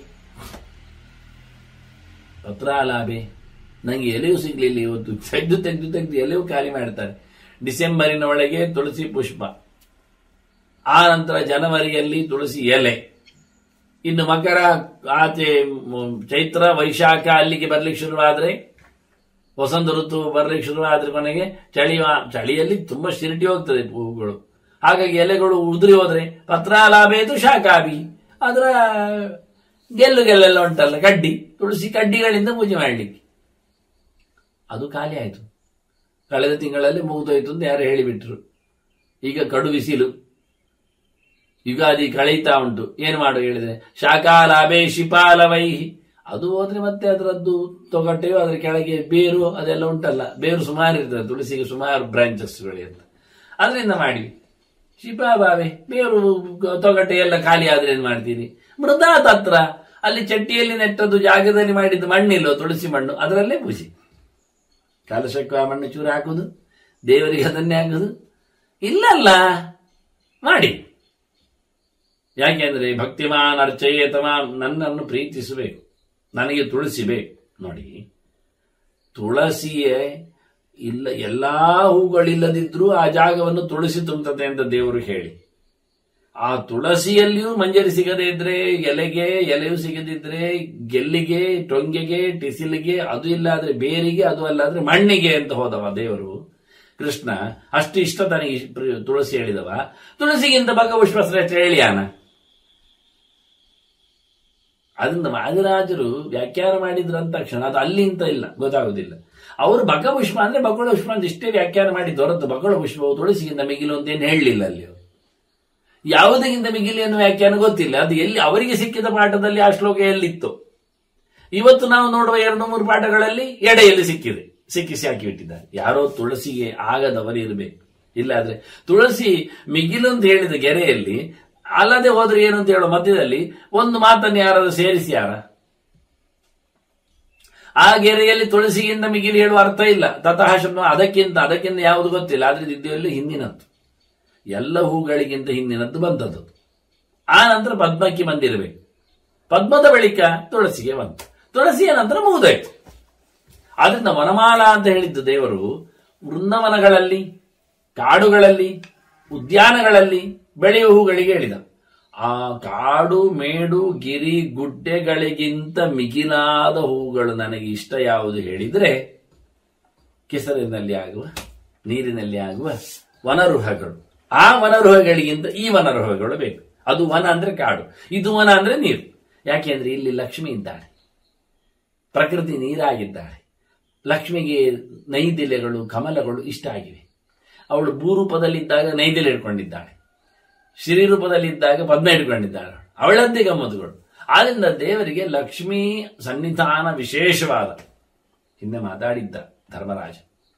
ಪತ್ರಾಲಾಭೆ ನನಗೆ ಎಲೆಯೂ ಸಿಗ್ಲಿಲ್ಲ ಇವತ್ತು ತೆಗೆದು ತೆಗೆದು ತೆಗೆದು ಎಲೆಯೂ ಖಾಲಿ ಮಾಡ್ತಾರೆ ಡಿಸೆಂಬರಿನ ಒಳಗೆ ತುಳಸಿ ಪುಷ್ಪ ಆ ನಂತರ ಜನವರಿಯಲ್ಲಿ ತುಳಸಿ ಎಲೆ ಇನ್ನು ಮಕರ ಆಚೆ ಮ್, ಚೈತ್ರ ವೈಶಾಖ ಅಲ್ಲಿಗೆ ಬರ್ಲಿಕ್ಕೆ ಶುರುವಾದ್ರೆ ವಸಂತ ಋತು ಬರ್ಲಿಕ್ಕೆ ಶುರುವಾದ್ರೆ ಕೊನೆಗೆ ಚಳಿ ಚಳಿಯಲ್ಲಿ ತುಂಬಾ ಶಿರಟಿ ಹೋಗ್ತದೆ ಹೂಗಳು ಹಾಗಾಗಿ ಎಲೆಗಳು ಉದುರಿ ಹೋದ್ರೆ ಪತ್ರಾಲಾಭೇತು ಶಾಖಾಭಿ ಅದರ ಗೆಲ್ಲು ಗೆಲ್ಲೆಲ್ಲ ಉಂಟಲ್ಲ ಕಡ್ಡಿ ತುಳಸಿ ಕಡ್ಡಿಗಳಿಂದ ಪೂಜೆ ಮಾಡಲಿಕ್ಕೆ ಅದು ಖಾಲಿ ಆಯ್ತು ಕಳೆದ ತಿಂಗಳಲ್ಲಿ ಮುಗಿದೋಯ್ತು ಅಂತ ಯಾರು ಹೇಳಿಬಿಟ್ರು ಈಗ ಕಡು ಬಿಸಿಲು ಯುಗಾದಿ ಕಳೀತಾ ಉಂಟು ಏನು ಮಾಡು ಹೇಳಿದ್ರೆ ಶಾಖಾಲಾಭೆ ಶಿಪಾಲವೈಹಿ ಅದು ಹೋದ್ರೆ ಮತ್ತೆ ಅದರದ್ದು ತೊಗಟೆಯೋ ಅದರ ಕೆಳಗೆ ಬೇರು ಅದೆಲ್ಲ ಉಂಟಲ್ಲ ಬೇರು ಸುಮಾರು ಇರ್ತದೆ ತುಳಸಿಗೆ ಸುಮಾರು ಬ್ರಾಂಚಸ್ಗಳು ಅಂತ ಅದರಿಂದ ಮಾಡಿ ಶಿಪಾಬಾವೆ ಬೇರು ತೊಗಟೆ ಎಲ್ಲ ಖಾಲಿ ಆದ್ರೆ ಏನ್ ಮಾಡ್ತೀರಿ ಮೃದಾ ತತ್ರ ಅಲ್ಲಿ ಚಟ್ಟಿಯಲ್ಲಿ ನೆಟ್ಟದ್ದು ಜಾಗದಲ್ಲಿ ಮಾಡಿದ್ದು ಮಣ್ಣಿಲ್ಲೋ ತುಳಸಿ ಮಣ್ಣು ಅದರಲ್ಲೇ ಪೂಜೆ ಕಲಶಕ್ಕೂ ಆ ಮಣ್ಣು ಚೂರು ಹಾಕುದು ದೇವರಿಗೆ ಅದನ್ನೇ ಹಾಕುದು ಇಲ್ಲಲ್ಲ ಮಾಡಿ ಯಾಕೆಂದ್ರೆ ಭಕ್ತಿಮಾನ್ ಅರ್ಚಯೇತಮ ನನ್ನನ್ನು ಪ್ರೀತಿಸಬೇಕು ನನಗೆ ತುಳಸಿ ಬೇಕು ನೋಡಿ ತುಳಸಿಯೇ ಇಲ್ಲ ಎಲ್ಲಾ ಹೂಗಳಿಲ್ಲದಿದ್ರೂ ಆ ಜಾಗವನ್ನು ತುಳಸಿ ತುಂಬುತ್ತದೆ ಅಂತ ದೇವರು ಹೇಳಿ ಆ ತುಳಸಿಯಲ್ಲಿಯೂ ಮಂಜರಿ ಸಿಗದೇ ಇದ್ರೆ ಎಲೆಗೆ ಎಲೆಯೂ ಸಿಗದಿದ್ರೆ ಗೆಲ್ಲಿಗೆ ಟೊಂಗೆಗೆ ಟಿಸಿಲಿಗೆ ಅದು ಇಲ್ಲ ಆದ್ರೆ ಬೇರಿಗೆ ಅದು ಅಲ್ಲ ಆದ್ರೆ ಮಣ್ಣಿಗೆ ಅಂತ ಹೋದವ ದೇವರು ಕೃಷ್ಣ ಅಷ್ಟು ಇಷ್ಟ ತನಗೆ ಇಷ್ಟ- ಪ್ರಿಯ- ತುಳಸಿ ಹೇಳಿದವ ತುಳಸಿಗಿಂತ ಭಗಪುಷ್ಪ ಶ್ರೇಷ್ಠ ಹೇಳಿಯಾನ ಅದನ್ನ ವಾದಿರಾಜರು ವ್ಯಾಖ್ಯಾನ ಮಾಡಿದ್ರು ಅಂತ ತಕ್ಷಣ ಅದು ಅಲ್ಲಿ ಅಂತ ಇಲ್ಲ ಗೊತ್ತಾಗುದಿಲ್ಲ ಅವರು ಬಕಪುಷ್ಪ ಅಂದ್ರೆ ಬಕುಳ ಪುಷ್ಪ ಅಂತ ಇಷ್ಟೇ ವ್ಯಾಖ್ಯಾನ ಮಾಡಿ ಹೊರತು ಬಕುಳ ಪುಷ್ಪವು ತುಳಸಿಗಿಂತ ಮಿಗಿಲು ಅಂತ ಏನು ಹೇಳಲಿಲ್ಲ ಅಲ್ಲಿ ಅವರು ಯಾವುದಕ್ಕಿಂತ ಮಿಗಿಲು ಅನ್ನೋ ವ್ಯಾಖ್ಯಾನ ಗೊತ್ತಿಲ್ಲ ಅದು ಎಲ್ಲಿ ಅವರಿಗೆ ಸಿಕ್ಕಿದ ಪಾಠದಲ್ಲಿ ಆ ಶ್ಲೋಕ ಎಲ್ಲಿತ್ತು ಇವತ್ತು ನಾವು ನೋಡುವ ಎರಡು ಮೂರು ಪಾಠಗಳಲ್ಲಿ ಎಡೆಯಲ್ಲಿ ಸಿಕ್ಕಿದೆ ಸಿಕ್ಕಿಸಿ ಹಾಕಿ ಬಿಟ್ಟಿದ್ದಾರೆ ಯಾರೋ ತುಳಸಿಗೆ ಆಗದವರು ಇರಬೇಕು ಇಲ್ಲಾದ್ರೆ ತುಳಸಿ ಮಿಗಿಲು ಅಂತ ಹೇಳಿದ ಗೆರೆಯಲ್ಲಿ ಅಲ್ಲದೆ ಹೋದ್ರೆ ಏನು ಅಂತ ಹೇಳೋ ಮಧ್ಯದಲ್ಲಿ ಒಂದು ಮಾತನ್ನು ಯಾರಾದ್ರೂ ಸೇರಿಸಿ ಯಾರ ಆ ಗೆರೆಯಲ್ಲಿ ತುಳಸಿಗಿಂತ ಮಿಗಿಲು ಹೇಳುವ ಅರ್ಥ ಇಲ್ಲ ತತಃ ಶಬ್ದ ಅದಕ್ಕಿಂತ ಅದಕ್ಕಿಂತ ಯಾವುದು ಗೊತ್ತಿಲ್ಲ ಆದ್ರೆ ಇದ್ದಲ್ಲಿ ಹಿಂದಿನದ್ದು ಎಲ್ಲ ಹೂಗಳಿಗಿಂತ ಹಿಂದಿನದ್ದು ಬಂದದ್ದು ಆ ನಂತರ ಪದ್ಮಕ್ಕೆ ಬಂದಿರಬೇಕು ಪದ್ಮದ ಬಳಿಕ ತುಳಸಿಗೆ ಬಂತು ತುಳಸಿಯ ನಂತರ ಮುಗಿದೋಯ್ತು ಆದ್ರಿಂದ ವನಮಾಲ ಅಂತ ಹೇಳಿದ್ದು ದೇವರು ವೃಂದವನಗಳಲ್ಲಿ ಕಾಡುಗಳಲ್ಲಿ ಉದ್ಯಾನಗಳಲ್ಲಿ ಬೆಳೆಯುವ ಹೂಗಳಿಗೆ ಹೇಳಿದ ಆ ಕಾಡು ಮೇಡು ಗಿರಿ ಗುಡ್ಡೆಗಳಿಗಿಂತ ಮಿಗಿಲಾದ ಹೂಗಳು ನನಗೆ ಇಷ್ಟ ಯಾವುದು ಹೇಳಿದ್ರೆ ಕೆಸರಿನಲ್ಲಿ ಆಗುವ ನೀರಿನಲ್ಲಿ ಆಗುವ ವನರುಹಗಳು ಆ ವನರುಹಗಳಿಗಿಂತ ಈ ವನರುಹಗಳು ಬೇಕು ಅದು ವನ ಅಂದ್ರೆ ಕಾಡು ಇದು ವನ ಅಂದ್ರೆ ನೀರು ಯಾಕೆಂದ್ರೆ ಇಲ್ಲಿ ಲಕ್ಷ್ಮಿ ಇದ್ದಾಳೆ ಪ್ರಕೃತಿ ನೀರಾಗಿದ್ದಾಳೆ ಲಕ್ಷ್ಮಿಗೆ ನೈದಿಲೆಗಳು ಕಮಲಗಳು ಇಷ್ಟ ಆಗಿವೆ ಅವಳು ಭೂರೂಪದಲ್ಲಿದ್ದಾಗ ನೈದಿಲೆ ಇಟ್ಕೊಂಡಿದ್ದಾಳೆ ಶ್ರೀ ರೂಪದಲ್ಲಿದ್ದಾಗ ಪದ್ಮ ಇಟ್ಕೊಂಡಿದ್ದಾಳೆ ಅವಳದ್ದೇ ಗಮ್ಮತ್ತುಗಳು ಆದ್ರಿಂದ ದೇವರಿಗೆ ಲಕ್ಷ್ಮೀ ಸನ್ನಿಧಾನ ವಿಶೇಷವಾದ ಹಿಂದೆ ಮಾತಾಡಿದ್ದ ಧರ್ಮರಾಜ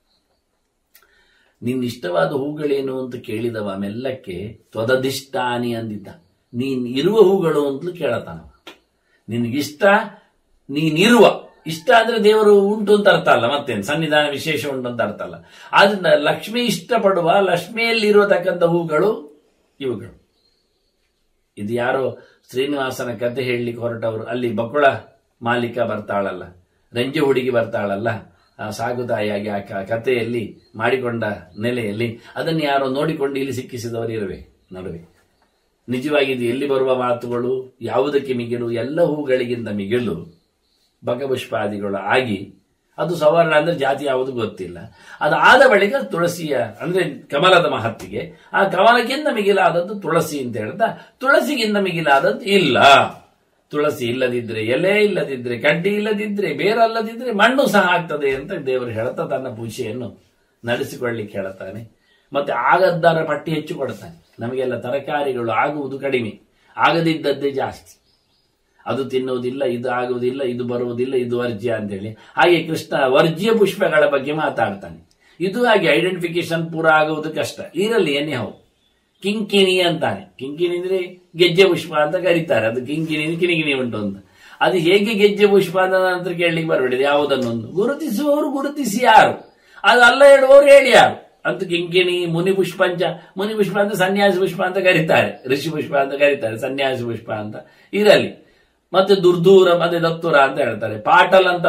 ನಿನ್ನಿಷ್ಟವಾದ ಹೂಗಳೇನು ಅಂತ ಕೇಳಿದವ ಮೆಲ್ಲಕ್ಕೆ ತ್ವದಧಿಷ್ಠಾನಿ ಅಂದಿದ್ದ ನೀನ್ ಇರುವ ಹೂಗಳು ಅಂತಲೂ ಕೇಳತಾನವ ನಿನಗಿಷ್ಟ ನೀನಿರುವ ಇಷ್ಟ ಅಂದ್ರೆ ದೇವರು ಉಂಟು ಅಂತ ಅರ್ಥ ಅಲ್ಲ ಮತ್ತೇನು ಸನ್ನಿಧಾನ ವಿಶೇಷ ಉಂಟು ಅಂತ ಅರ್ಥ ಅಲ್ಲ ಆದ್ರಿಂದ ಲಕ್ಷ್ಮಿ ಇಷ್ಟಪಡುವ ಲಕ್ಷ್ಮಿಯಲ್ಲಿರುವತಕ್ಕಂಥ ಹೂಗಳು ಇವುಗಳು ಇದು ಯಾರೋ ಶ್ರೀನಿವಾಸನ ಕತೆ ಹೇಳಲಿಕ್ಕೆ ಹೊರಟವರು ಅಲ್ಲಿ ಬಕುಳ ಮಾಲೀಕ ಬರ್ತಾಳಲ್ಲ ರಂಜೆ ಹುಡುಗಿ ಬರ್ತಾಳಲ್ಲ ಆ ಸಾಗುತಾಯಿಯಾಗಿ ಆ ಕ- ಕಥೆಯಲ್ಲಿ ಮಾಡಿಕೊಂಡ ನೆಲೆಯಲ್ಲಿ ಅದನ್ನು ಯಾರೋ ನೋಡಿಕೊಂಡು ಇಲ್ಲಿ ಸಿಕ್ಕಿಸಿದವರು ಇರುವೆ ನಡುವೆ ನಿಜವಾಗಿ ಇದು ಎಲ್ಲಿ ಬರುವ ಮಾತುಗಳು ಯಾವುದಕ್ಕೆ ಮಿಗಿಲು ಎಲ್ಲ ಹೂಗಳಿಗಿಂತ ಮಿಗಿಲು ಬಕಪುಷ್ಪಾದಿಗಳು ಆಗಿ ಅದು ಸವರ್ಣ ಅಂದ್ರೆ ಜಾತಿ ಯಾವುದು ಗೊತ್ತಿಲ್ಲ ಅದು ಆದ ಬಳಿಕ ತುಳಸಿಯ ಅಂದ್ರೆ ಕಮಲದ ಮಹತ್ತಿಗೆ ಆ ಕಮಲಕ್ಕಿಂತ ಮಿಗಿಲಾದದ್ದು ತುಳಸಿ ಅಂತ ಹೇಳ್ತಾ ತುಳಸಿಗಿಂತ ಮಿಗಿಲಾದದ್ದು ಇಲ್ಲ ತುಳಸಿ ಇಲ್ಲದಿದ್ರೆ ಎಲೆ ಇಲ್ಲದಿದ್ರೆ ಕಡ್ಡಿ ಇಲ್ಲದಿದ್ರೆ ಬೇರಲ್ಲದಿದ್ರೆ ಮಣ್ಣು ಸಹ ಆಗ್ತದೆ ಅಂತ ದೇವರು ಹೇಳ್ತಾ ತನ್ನ ಪೂಜೆಯನ್ನು ನಡೆಸಿಕೊಳ್ಳಿಕ್ಕೆ ಹೇಳ್ತಾನೆ ಮತ್ತೆ ಆಗದ್ದರ ಪಟ್ಟಿ ಹೆಚ್ಚು ಕೊಡ್ತಾನೆ ನಮಗೆಲ್ಲ ತರಕಾರಿಗಳು ಆಗುವುದು ಕಡಿಮೆ ಆಗದಿದ್ದದ್ದೇ ಜಾಸ್ತಿ ಅದು ತಿನ್ನುವುದಿಲ್ಲ ಇದು ಆಗುವುದಿಲ್ಲ ಇದು ಬರುವುದಿಲ್ಲ ಇದು ವರ್ಜ್ಯ ಅಂತೇಳಿ ಹಾಗೆ ಕೃಷ್ಣ ವರ್ಜ್ಯ ಪುಷ್ಪಗಳ ಬಗ್ಗೆ ಮಾತಾಡ್ತಾನೆ ಇದು ಹಾಗೆ ಐಡೆಂಟಿಫಿಕೇಶನ್ ಪೂರ ಆಗುವುದು ಕಷ್ಟ ಇರಲಿ ಎನ್ನಿ ಹೌದು ಕಿಂಕಿಣಿ ಅಂತಾನೆ ಕಿಂಕಿಣಿ ಅಂದ್ರೆ ಗೆಜ್ಜೆ ಪುಷ್ಪ ಅಂತ ಕರೀತಾರೆ ಅದು ಕಿಂಕಿಣಿ ಕಿಣಿಗಿಣಿ ಉಂಟು ಅಂತ ಅದು ಹೇಗೆ ಗೆಜ್ಜೆ ಪುಷ್ಪ ಅಂತ ನಂತರ ಕೇಳಲಿಕ್ಕೆ ಬರಬೇಡಿ ಯಾವುದನ್ನೊಂದು ಗುರುತಿಸುವವರು ಗುರುತಿಸಿ ಯಾರು ಅದು ಅಲ್ಲ ಹೇಳುವವರು ಹೇಳಿ ಯಾರು ಅಂತ ಕಿಂಕಿಣಿ ಮುನಿ ಪುಷ್ಪಂಚ ಮುನಿ ಪುಷ್ಪ ಅಂತ ಸನ್ಯಾಸಿ ಪುಷ್ಪ ಅಂತ ಕರೀತಾರೆ ಋಷಿ ಪುಷ್ಪ ಅಂತ ಕರೀತಾರೆ ಸನ್ಯಾಸಿ ಪುಷ್ಪ ಅಂತ ಇರಲಿ ಮತ್ತೆ ದುರ್ದೂರ ಮತ್ತೆ ದತ್ತುರ ಅಂತ ಹೇಳ್ತಾರೆ ಪಾಟಲ್ ಅಂತ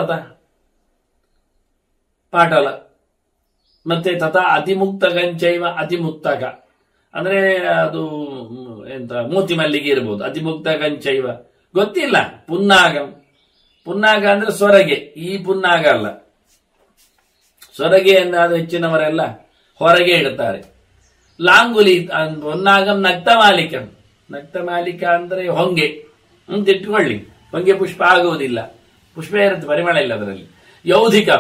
ಪಾಟಲ ಮತ್ತೆ ತಥಾ ಅತಿಮುಕ್ತ ಗಂಚೈವ ಅತಿಮುಕ್ತಕ ಅಂದ್ರೆ ಅದು ಮ್, ಎಂತ ಮೂತಿ ಮಲ್ಲಿಗೆ ಇರ್ಬೋದು ಅತಿಮುಕ್ತ ಗಂಚೈವ ಗೊತ್ತಿಲ್ಲ ಪುನ್ನಾಗ ಪುನ್ನಾಗ ಅಂದ್ರೆ ಸೊರಗೆ ಈ ಪುನ್ನಾಗ ಅಲ್ಲ ಸೊರಗೆ ಎನ್ನಾದ ಹೆಚ್ಚಿನವರೆಲ್ಲ ಹೊರಗೆ ಇಡುತ್ತಾರೆ ಲಾಂಗುಲಿ ಅನ್- ಪುನ್ನಾಗಂ ನಕ್ತ ಮಾಲಿಕಂ ನಕ್ತ ಮಾಲಿಕ ಅಂದ್ರೆ ಹೊಂಗೆ ಅಂತ ಇಟ್ಕೊಳ್ಳಿ ಹೊಂಗೆ ಪುಷ್ಪ ಆಗುವುದಿಲ್ಲ ಪುಷ್ಪ ಇರುತ್ತೆ ಪರಿಮಳ ಇಲ್ಲ ಅದರಲ್ಲಿ ಯೌಧಿಕಂ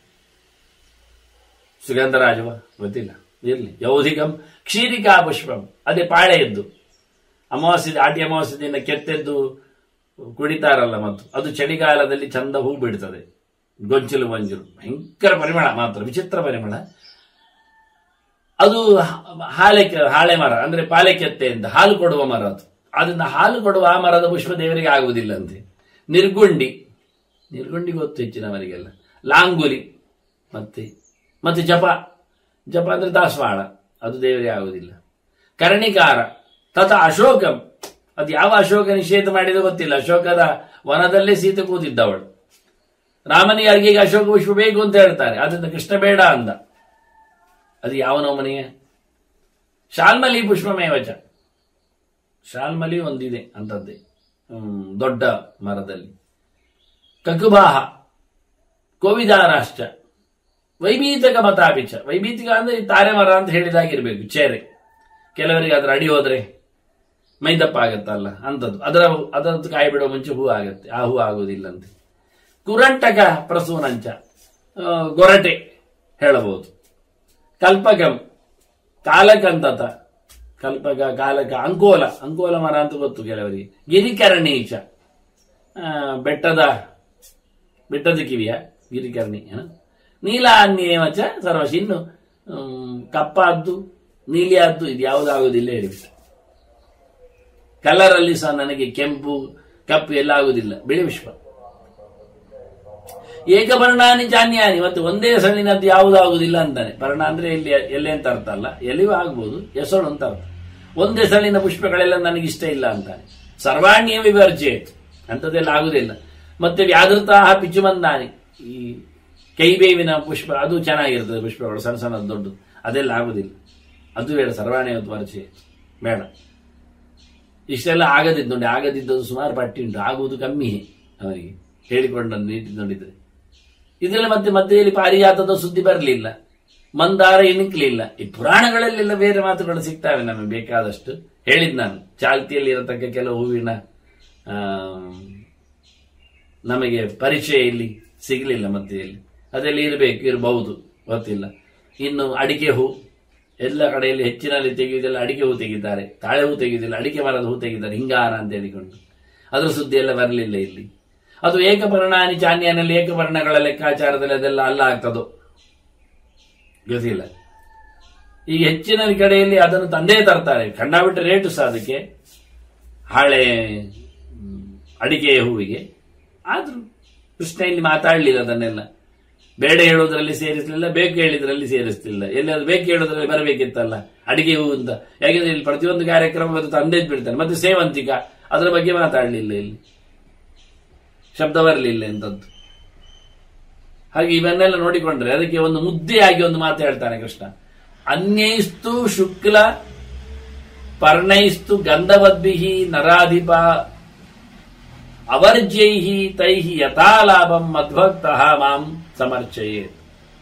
ಸುಗಂಧರಾಜವ ಗೊತ್ತಿಲ್ಲ ಇರ್ಲಿ ಯೌಧಿಕಂ ಕ್ಷೀರಿಕಾ ಪುಷ್ಪಂ ಅದೇ ಪಾಳೆಯದ್ದು ಅಮಾವಾಸ್ಯೆ ಆಟಿ ಅಮಾವಾಸ್ಯೆ ದಿನ ಕೆತ್ತೆದ್ದು ಕುಡಿತಾರಲ್ಲ ಮತ್ತು ಅದು ಚಳಿಗಾಲದಲ್ಲಿ ಚಂದ ಹೂ ಬಿಡ್ತದೆ ಗೊಂಚಲು ಮಂಜುಲು ಭಯಂಕರ ಪರಿಮಳ ಮಾತ್ರ ವಿಚಿತ್ರ ಪರಿಮಳ ಅದು ಹ- ಹಾಲೆ ಹಾಳೆ ಮರ ಅಂದ್ರೆ ಪಾಲೆ ಕೆತ್ತೆ ಅಂತ ಹಾಲು ಕೊಡುವ ಮರ ಅದು ಅದನ್ನ ಹಾಲು ಕೊಡುವ ಆ ಮರದ ಪುಷ್ಪ ದೇವರಿಗೆ ಆಗುವುದಿಲ್ಲ ಅಂತೆ ನಿರ್ಗುಂಡಿ ನಿರ್ಗುಂಡಿ ಗೊತ್ತು ಹೆಚ್ಚಿನವರಿಗೆಲ್ಲ ಲಾಂಗುಲಿ ಮತ್ತೆ ಮತ್ತೆ ಜಪ ಜಪ ಅಂದ್ರೆ ದಾಸವಾಳ ಅದು ದೇವರಿಗೆ ಆಗುವುದಿಲ್ಲ ಕರ್ಣಿಕಾರ ತಥ ಅಶೋಕಂ ಅದು ಯಾವ ಅಶೋಕ ನಿಷೇಧ ಮಾಡಿದ ಗೊತ್ತಿಲ್ಲ ಅಶೋಕದ ವನದಲ್ಲೇ ಸೀತೆ ಕೂತಿದ್ದವಳು ರಾಮನಿಗೆ ಅರ್ಗಿಗೆ ಅಶೋಕ ಪುಷ್ಪ ಬೇಕು ಅಂತ ಹೇಳ್ತಾರೆ ಅದರಿಂದ ಕೃಷ್ಣ ಬೇಡ ಅಂದ ಅದು ಯಾವ ನಮನೆಯೇ ಶಾಲ್ಮಲಿ ಪುಷ್ಪಮೇವಚ ಶಾಲ್ಮಲಿ ಒಂದಿದೆ ಅಂತದ್ದೇ ಹ್ಮ್, ದೊಡ್ಡ ಮರದಲ್ಲಿ ಕಕುಬಾಹ ಕೋವಿದಾರಾಶ್ಚ ವೈಭೀತಕ ಮತಾಪಿಚ ವೈಭೀತಿಕ ಅಂದ್ರೆ ಈ ತಾರೆ ಮರ ಅಂತ ಹೇಳಿದಾಗಿರ್ಬೇಕು ಚೇರೆ ಕೆಲವರಿಗೆ ಅದರ ಅಡಿ ಹೋದ್ರೆ ಮೈದಪ್ಪ ಆಗತ್ತಲ್ಲ ಅಂತದ್ದು ಅದರ ಅದರದ್ದು ಕಾಯಿ ಬಿಡೋ ಮುಂಚೆ ಹೂ ಆಗತ್ತೆ ಆ ಹೂ ಆಗುವುದಿಲ್ಲಂತೆ ಕುರಂಟಕ ಪ್ರಸೂನಂಚ ಆ, ಗೊರಟೆ ಹೇಳಬಹುದು ಕಲ್ಪಕಂ ಕಾಲಕಂತತ ಕಲ್ಪಕ ಕಾಲಕ ಅಂಕೋಲ ಅಂಕೋಲ ಮರ ಅಂತ ಗೊತ್ತು ಕೆಲವರಿಗೆ ಗಿರಿಕರಣೀಚ ಆ, ಬೆಟ್ಟದ ಬೆಟ್ಟದ ಕಿವಿಯ ಗಿರಿಕರ್ಣಿ ಏನ ನೀಲಾನ್ಯೇವಚ ಸರ್ವಶ ಇನ್ನು ಹ್ಮ್, ಕಪ್ಪಾದ್ದು ನೀಲಿಯಾದ್ದು ಇದು ಯಾವುದಾಗುವುದಿಲ್ಲ ಹೇಳಿಬಿಟ್ಟು ಕಲರ್ ಅಲ್ಲಿ ಸಹ ನನಗೆ ಕೆಂಪು ಕಪ್ಪು ಎಲ್ಲ ಆಗುವುದಿಲ್ಲ ಬಿಳಿ ವಿಶ್ವ ಏಕಪರ್ಣಾನಿ ಜಾನ್ಯಾನಿ ಮತ್ತು ಒಂದೇ ಸಣ್ಣಿನದ್ದು ಯಾವುದಾಗುವುದಿಲ್ಲ ಅಂತಾನೆ ಪರ್ಣ ಅಂದ್ರೆ ಇಲ್ಲಿ ಎಲೆ ಅಂತ ಅರ್ಥ ಅಲ್ಲ ಎಲೆಯೂ ಆಗ್ಬೋದು ಎಸಳು ಅಂತ ಅರ್ಥ ಒಂದೇ ಸಣ್ಣಿನ ಪುಷ್ಪಗಳೆಲ್ಲ ನನಗೆ ಇಷ್ಟ ಇಲ್ಲ ಅಂತಾನೆ ಸರ್ವಾಣ್ಯ ವಿವರ್ಜೇತ್ ಅಂಥದ್ದೆಲ್ಲ ಆಗುದಿಲ್ಲ ಮತ್ತೆ ವ್ಯಾಧೃತಾಹ ಪಿಚುಮಂದಾನಿ ಈ ಕೈಬೇವಿನ ಪುಷ್ಪ ಅದು ಚೆನ್ನಾಗಿರ್ತದೆ ಪುಷ್ಪಗಳು ಸಣ್ಣ ಸಣ್ಣದು ದೊಡ್ಡದು ಅದೆಲ್ಲ ಆಗುದಿಲ್ಲ ಅದು ಬೇಡ ಸರ್ವಾಣ್ಯ ವರ್ಜೆ ಬೇಡ ಇಷ್ಟೆಲ್ಲ ಆಗದಿದ್ದು ನೋಡಿ ಆಗದಿದ್ದದು ಸುಮಾರು ಪಟ್ಟಿ ಉಂಟು ಆಗುವುದು ಕಮ್ಮಿ ಅವರಿಗೆ ಹೇಳಿಕೊಂಡನ್ನು ನೀತಿ ನೋಡಿದ್ರೆ ಇದರಲ್ಲಿ ಮತ್ತೆ ಮಧ್ಯೆಯಲ್ಲಿ ಪಾರಿಜಾತದ ಸುದ್ದಿ ಬರಲಿಲ್ಲ ಮಂದಾರ ಇಣಿಕ್ಲಿಲ್ಲ ಈ ಪುರಾಣಗಳಲ್ಲೆಲ್ಲ ಬೇರೆ ಮಾತುಗಳು ಸಿಗ್ತವೆ ನಮಗೆ ಬೇಕಾದಷ್ಟು ಹೇಳಿದ್ ನಾನು ಚಾಲ್ತಿಯಲ್ಲಿ ಇರತಕ್ಕ ಕೆಲವು ಹೂವಿನ ಆ, ನಮಗೆ ಪರಿಚಯ ಇಲ್ಲಿ ಸಿಗಲಿಲ್ಲ ಮಧ್ಯೆಯಲ್ಲಿ ಅದೆಲ್ಲ ಇರಬೇಕು ಇರಬಹುದು ಗೊತ್ತಿಲ್ಲ ಇನ್ನು ಅಡಿಕೆ ಹೂ ಎಲ್ಲ ಕಡೆಯಲ್ಲಿ ಹೆಚ್ಚಿನಲ್ಲಿ ತೆಗೆಯುವುದೆಲ್ಲ ಅಡಿಕೆ ಹೂ ತೆಗಿತಾರೆ ತಾಳೆ ಹೂ ತೆಗೆಯುವುದಿಲ್ಲ ಅಡಿಕೆ ಮರದ ಹೂ ತೆಗಿತಾರೆ ಹಿಂಗಾರ ಅಂತ ಹೇಳಿಕೊಂಡು ಅದರ ಸುದ್ದಿ ಎಲ್ಲ ಬರಲಿಲ್ಲ ಇಲ್ಲಿ ಅದು ಏಕಪರ್ಣಾನಿ ಚಾನ್ಯನಲ್ಲಿ ಏಕಪರ್ಣಗಳ ಲೆಕ್ಕಾಚಾರದಲ್ಲಿ ಅದೆಲ್ಲ ಅಲ್ಲ ಆಗ್ತದೋ ಗೊತ್ತಿಲ್ಲ ಈಗ ಹೆಚ್ಚಿನ ಕಡೆಯಲ್ಲಿ ಅದನ್ನು ತಂದೇ ತರ್ತಾರೆ ಕಂಡಾಬಿಟ್ಟ ರೇಟು ಸಹ ಅದಕ್ಕೆ ಹಾಳೆ ಹ್ಮ್, ಅಡಿಕೆಯ ಹೂವಿಗೆ ಆದ್ರೂ ಕೃಷ್ಣ ಇಲ್ಲಿ ಮಾತಾಡಲಿಲ್ಲ ಅದನ್ನೆಲ್ಲ ಬೇಡ ಹೇಳೋದ್ರಲ್ಲಿ ಸೇರಿಸಲಿಲ್ಲ ಬೇಕು ಹೇಳಿದ್ರಲ್ಲಿ ಸೇರಿಸಲಿಲ್ಲ ಎಲ್ಲಿ ಅದು ಬೇಕು ಹೇಳೋದ್ರಲ್ಲಿ ಬರಬೇಕಿತ್ತಲ್ಲ ಅಡಿಗೆ ಹೂ ಅಂತ ಯಾಕೆಂದ್ರೆ ಇಲ್ಲಿ ಪ್ರತಿಯೊಂದು ಕಾರ್ಯಕ್ರಮ ಅದು ತಂದೆ ಬಿಡ್ತಾನೆ ಮತ್ತೆ ಸೇವಂತಿಕ ಅದರ ಬಗ್ಗೆ ಮಾತಾಡಲಿಲ್ಲ ಇಲ್ಲಿ ಶಬ್ದ ಬರಲಿಲ್ಲ ಎಂತದ್ದು ಹಾಗೆ ಇವನ್ನೆಲ್ಲ ನೋಡಿಕೊಂಡ್ರೆ ಅದಕ್ಕೆ ಒಂದು ಮುದ್ದೆಯಾಗಿ ಒಂದು ಮಾತು ಹೇಳ್ತಾನೆ ಕೃಷ್ಣ ಅನ್ಯೈಸ್ತು ಶುಕ್ಲ ಪರ್ಣೈಸ್ತು ಗಂಧವದ್ಭಿಹಿ ನರಾಧಿಪ ಅವರ್ಜ್ಯೈಹಿ ತೈಹಿ ಯಥಾಲಾಭಂ ಮಧ್ವಕ್ತ ಮಾಂ ಸಮರ್ಚಯೇತ್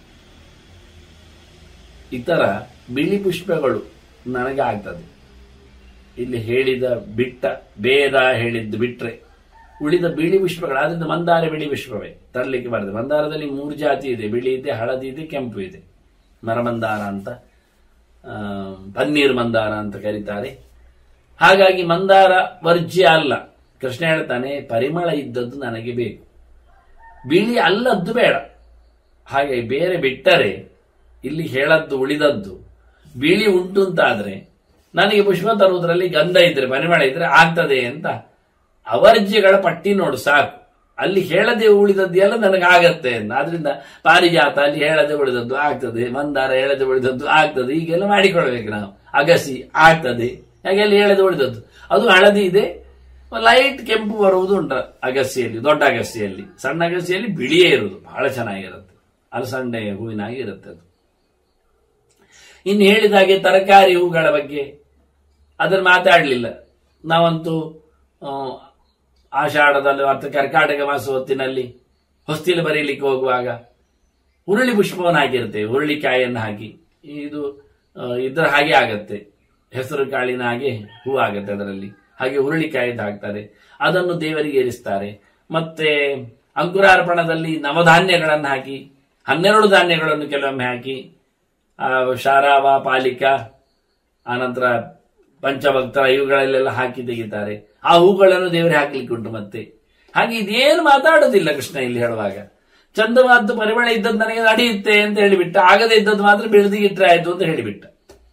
ಇತರ ಬಿಳಿ ಪುಷ್ಪಗಳು ನನಗೆ ಆಗ್ತದೆ ಇಲ್ಲಿ ಹೇಳಿದ ಬಿಟ್ಟ ಭೇದ ಹೇಳಿದ್ದು ಬಿಟ್ರೆ ಉಳಿದ ಬಿಳಿ ಪುಷ್ಪಗಳು ಆದ್ರಿಂದ ಮಂದಾರ ಬಿಳಿ ಪುಷ್ಪವೇ ತರಲಿಕ್ಕೆ ಬರ್ತದೆ ಮಂದಾರದಲ್ಲಿ ಮೂರು ಜಾತಿ ಇದೆ ಬಿಳಿ ಇದೆ ಹಳದಿ ಇದೆ ಕೆಂಪು ಇದೆ ಮರಮಂದಾರ ಅಂತ ಆ, ಪನ್ನೀರ್ ಮಂದಾರ ಅಂತ ಕರೀತಾರೆ ಹಾಗಾಗಿ ಮಂದಾರ ವರ್ಜ್ಯ ಅಲ್ಲ ಕೃಷ್ಣ ಹೇಳ್ತಾನೆ ಪರಿಮಳ ಇದ್ದದ್ದು ನನಗೆ ಬೇಕು ಬಿಳಿ ಅಲ್ಲದ್ದು ಬೇಡ ಹಾಗೆ ಬೇರೆ ಬಿಟ್ಟರೆ ಇಲ್ಲಿ ಹೇಳದ್ದು ಉಳಿದದ್ದು ಬಿಳಿ ಉಂಟು ಅಂತಾದ್ರೆ ನನಗೆ ಪುಷ್ಪ ತರುವುದರಲ್ಲಿ ಗಂಧ ಇದ್ರೆ ಪರಿಮಳ ಇದ್ರೆ ಆಗ್ತದೆ ಅಂತ ಅವರ್ಜ್ಯಗಳ ಪಟ್ಟಿ ನೋಡು ಸಾಕು ಅಲ್ಲಿ ಹೇಳದೆ ಉಳಿದದ್ದು ಎಲ್ಲ ನನಗೆ ಆಗತ್ತೆ ಅಂತ ಆದ್ರಿಂದ ಪಾರಿಜಾತ ಅಲ್ಲಿ ಹೇಳದೆ ಉಳಿದದ್ದು ಆಗ್ತದೆ ಮಂದಾರ ಹೇಳದೆ ಉಳಿದದ್ದು ಆಗ್ತದೆ ಹೀಗೆಲ್ಲ ಮಾಡಿಕೊಳ್ಬೇಕು ನಾವು ಅಗಸಿ ಆಗ್ತದೆ ಹಾಗೆ ಅಲ್ಲಿ ಹೇಳದೆ ಉಳಿದದ್ದು ಅದು ಹಳದಿ ಇದೆ ಲೈಟ್ ಕೆಂಪು ಬರುವುದು ಉಂಟು ಅಗಸಿಯಲ್ಲಿ ದೊಡ್ಡ ಅಗಸಿಯಲ್ಲಿ ಸಣ್ಣ ಅಗಸಿಯಲ್ಲಿ ಬಿಳಿಯೇ ಇರುವುದು ಬಹಳ ಚೆನ್ನಾಗಿರುತ್ತೆ ಅಲಸಂಡೆ ಹೂವಿನಾಗಿ ಇರುತ್ತೆ ಅದು ಇನ್ನು ಹೇಳಿದ ಹಾಗೆ ತರಕಾರಿ ಹೂಗಳ ಬಗ್ಗೆ ಅದನ್ನು ಮಾತಾಡಲಿಲ್ಲ ನಾವಂತೂ ಆ, ಆಷಾಢದಲ್ಲಿ ಅಥವಾ ಕರ್ಕಾಟಕ ಮಾಸ ಹೊತ್ತಿನಲ್ಲಿ ಹೊಸ್ತಿಲು ಬರೀಲಿಕ್ಕೆ ಹೋಗುವಾಗ ಹುರುಳಿ ಪುಷ್ಪವನ್ನು ಹಾಕಿರ್ತೇವೆ ಹುರುಳಿಕಾಯಿಯನ್ನು ಹಾಕಿ ಇದು ಆ, ಇದರ ಹಾಗೆ ಆಗತ್ತೆ ಹೆಸರು ಕಾಳಿನ ಹಾಗೆ ಹೂ ಆಗತ್ತೆ ಅದರಲ್ಲಿ ಹಾಗೆ ಹುರುಳಿಕಾಯಿದ್ದು ಹಾಕ್ತಾರೆ ಅದನ್ನು ದೇವರಿಗೆ ಏರಿಸ್ತಾರೆ ಮತ್ತೆ ಅಂಕುರಾರ್ಪಣದಲ್ಲಿ ನವಧಾನ್ಯಗಳನ್ನು ಹಾಕಿ ಹನ್ನೆರಡು ಧಾನ್ಯಗಳನ್ನು ಕೆಲವೊಮ್ಮೆ ಹಾಕಿ ಆ, ಶಾರಾವ ಪಾಲಿಕ ಆನಂತರ ಪಂಚಭಕ್ತರ ಇವುಗಳಲ್ಲೆಲ್ಲ ಹಾಕಿ ತೆಗಿತಾರೆ ಆ ಹೂಗಳನ್ನು ದೇವರಿಗೆ ಹಾಕ್ಲಿಕ್ಕೆ ಉಂಟು ಮತ್ತೆ ಹಾಗೆ ಇದೇನು ಮಾತಾಡೋದಿಲ್ಲ ಕೃಷ್ಣ ಇಲ್ಲಿ ಹೇಳುವಾಗ ಚಂದವಾದ್ದು ಪರಿಮಳ ಇದ್ದದ್ದು ನನಗೆ ನಡೆಯುತ್ತೆ ಅಂತ ಹೇಳಿಬಿಟ್ಟ ಆಗದೇ ಇದ್ದದ್ದು ಮಾತ್ರ ಬೆಳೆದಿಗಿಟ್ರೆ ಆಯ್ತು ಅಂತ ಹೇಳಿಬಿಟ್ಟ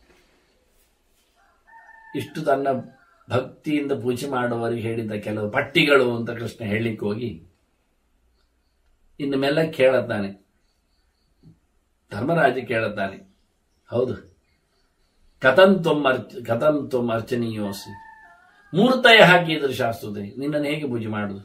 ಇಷ್ಟು ತನ್ನ ಭಕ್ತಿಯಿಂದ ಪೂಜೆ ಮಾಡುವವರಿಗೆ ಹೇಳಿದ ಕೆಲವು ಪಟ್ಟಿಗಳು ಅಂತ ಕೃಷ್ಣ ಹೇಳಿಕ್ಕೆ ಹೋಗಿ ಇನ್ನು ಮೆಲ್ಲ ಕೇಳುತ್ತಾನೆ ಧರ್ಮರಾಜ ಕೇಳುತ್ತಾನೆ ಹೌದು ಕಥಂ ತ್ವಂ ಅರ್ಚ ಕಥಂ ತ್ವಂ ಅರ್ಚನೀಯೋಸಿ ಮೂರ್ತಯ ಹಾಕಿದ್ರು ಶಾಸ್ತ್ರದೆ ನಿನ್ನನ್ನು ಹೇಗೆ ಪೂಜೆ ಮಾಡುದು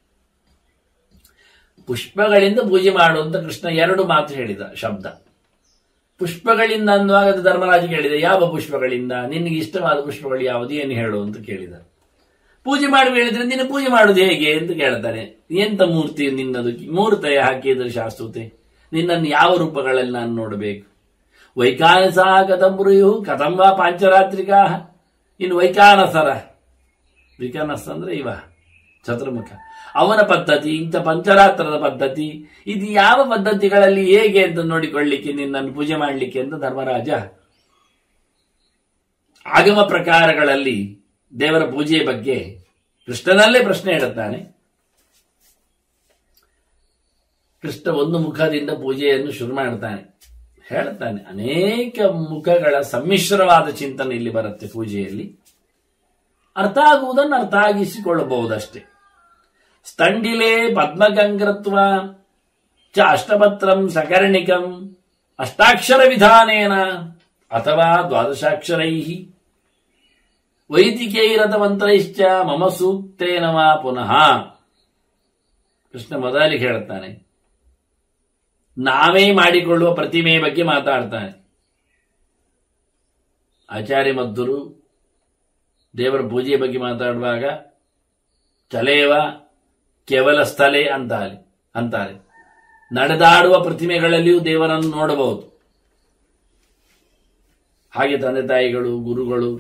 ಪುಷ್ಪಗಳಿಂದ ಪೂಜೆ ಮಾಡು ಅಂತ ಕೃಷ್ಣ ಎರಡು ಮಾತು ಹೇಳಿದ ಶಬ್ದ ಪುಷ್ಪಗಳಿಂದ ಅನ್ನುವಾಗ ಅದು ಧರ್ಮರಾಜ ಕೇಳಿದ ಯಾವ ಪುಷ್ಪಗಳಿಂದ ನಿನಗೆ ಇಷ್ಟವಾದ ಪುಷ್ಪಗಳು ಯಾವುದು ಏನು ಹೇಳು ಅಂತ ಕೇಳಿದ ಪೂಜೆ ಮಾಡಿ ಹೇಳಿದ್ರೆ ನಿನ್ನ ಪೂಜೆ ಮಾಡುದು ಹೇಗೆ ಅಂತ ಕೇಳ್ತಾನೆ ಎಂತ ಮೂರ್ತಿ ನಿನ್ನದು ಮೂರ್ತಯ ಹಾಕಿದ್ರೆ ಶಾಸ್ತ್ರತೆ ನಿನ್ನನ್ನು ಯಾವ ರೂಪಗಳಲ್ಲಿ ನಾನು ನೋಡಬೇಕು ವೈಕಾನಸ ಕದಂಬುರಿಯು ಕಥಂ ವಾ ಪಾಂಚರಾತ್ರಿಕಾ ಇನ್ನು ವೈಕಾನಸರ ವಿಕಾನಸ್ ಅಂದ್ರೆ ಇವ ಚತುರ್ಮುಖ ಅವನ ಪದ್ಧತಿ ಇಂಥ ಪಂಚರಾತ್ರದ ಪದ್ಧತಿ ಇದು ಯಾವ ಪದ್ಧತಿಗಳಲ್ಲಿ ಹೇಗೆ ಅಂತ ನೋಡಿಕೊಳ್ಳಿಕ್ಕೆ ನಿನ್ನನ್ನು ಪೂಜೆ ಮಾಡಲಿಕ್ಕೆ ಅಂತ ಧರ್ಮರಾಜ ಆಗಮ ಪ್ರಕಾರಗಳಲ್ಲಿ ದೇವರ ಪೂಜೆಯ ಬಗ್ಗೆ ಕೃಷ್ಣನಲ್ಲೇ ಪ್ರಶ್ನೆ ಇಡುತ್ತಾನೆ ಕೃಷ್ಣ ಒಂದು ಮುಖದಿಂದ ಪೂಜೆಯನ್ನು ಶುರು ಮಾಡುತ್ತಾನೆ ಹೇಳ್ತಾನೆ ಅನೇಕ ಮುಖಗಳ ಸಮ್ಮಿಶ್ರವಾದ ಚಿಂತನೆ ಇಲ್ಲಿ ಬರುತ್ತೆ ಪೂಜೆಯಲ್ಲಿ ಅರ್ಥ ಆಗುವುದನ್ನು ಅರ್ಥ ಆಗಿಸಿಕೊಳ್ಳಬಹುದಷ್ಟೇ ಸ್ತಂಡಿಲೆ ಪದ್ಮಗಂಗ್ರತ್ವ ಚ ಅಷ್ಟಪತ್ರಂ ಸಕರ್ಣಿಕಂ ಅಷ್ಟಾಕ್ಷರ ವಿಧಾನೇನ ಅಥವಾ ದ್ವಾದಶಾಕ್ಷರೈ ವೈದಿಕೈರಥಮಂತ್ರೈಶ್ಚ ಮಮ ಸೂಕ್ತೇನ ವಾ ಪುನಃ ಕೃಷ್ಣ ಮೊದಲಿಗೆ ಹೇಳುತ್ತಾನೆ ನಾವೇ ಮಾಡಿಕೊಳ್ಳುವ ಪ್ರತಿಮೆ ಬಗ್ಗೆ ಮಾತಾಡ್ತಾನೆ ಆಚಾರ್ಯ ಮದ್ದರು ದೇವರ ಪೂಜೆಯ ಬಗ್ಗೆ ಮಾತಾಡುವಾಗ ಚಲೇವ ಕೇವಲ ಸ್ಥಲೆ ಅಂತಾರೆ ಅಂತಾರೆ ನಡೆದಾಡುವ ಪ್ರತಿಮೆಗಳಲ್ಲಿಯೂ ದೇವರನ್ನು ನೋಡಬಹುದು ಹಾಗೆ ತಂದೆ ತಾಯಿಗಳು ಗುರುಗಳು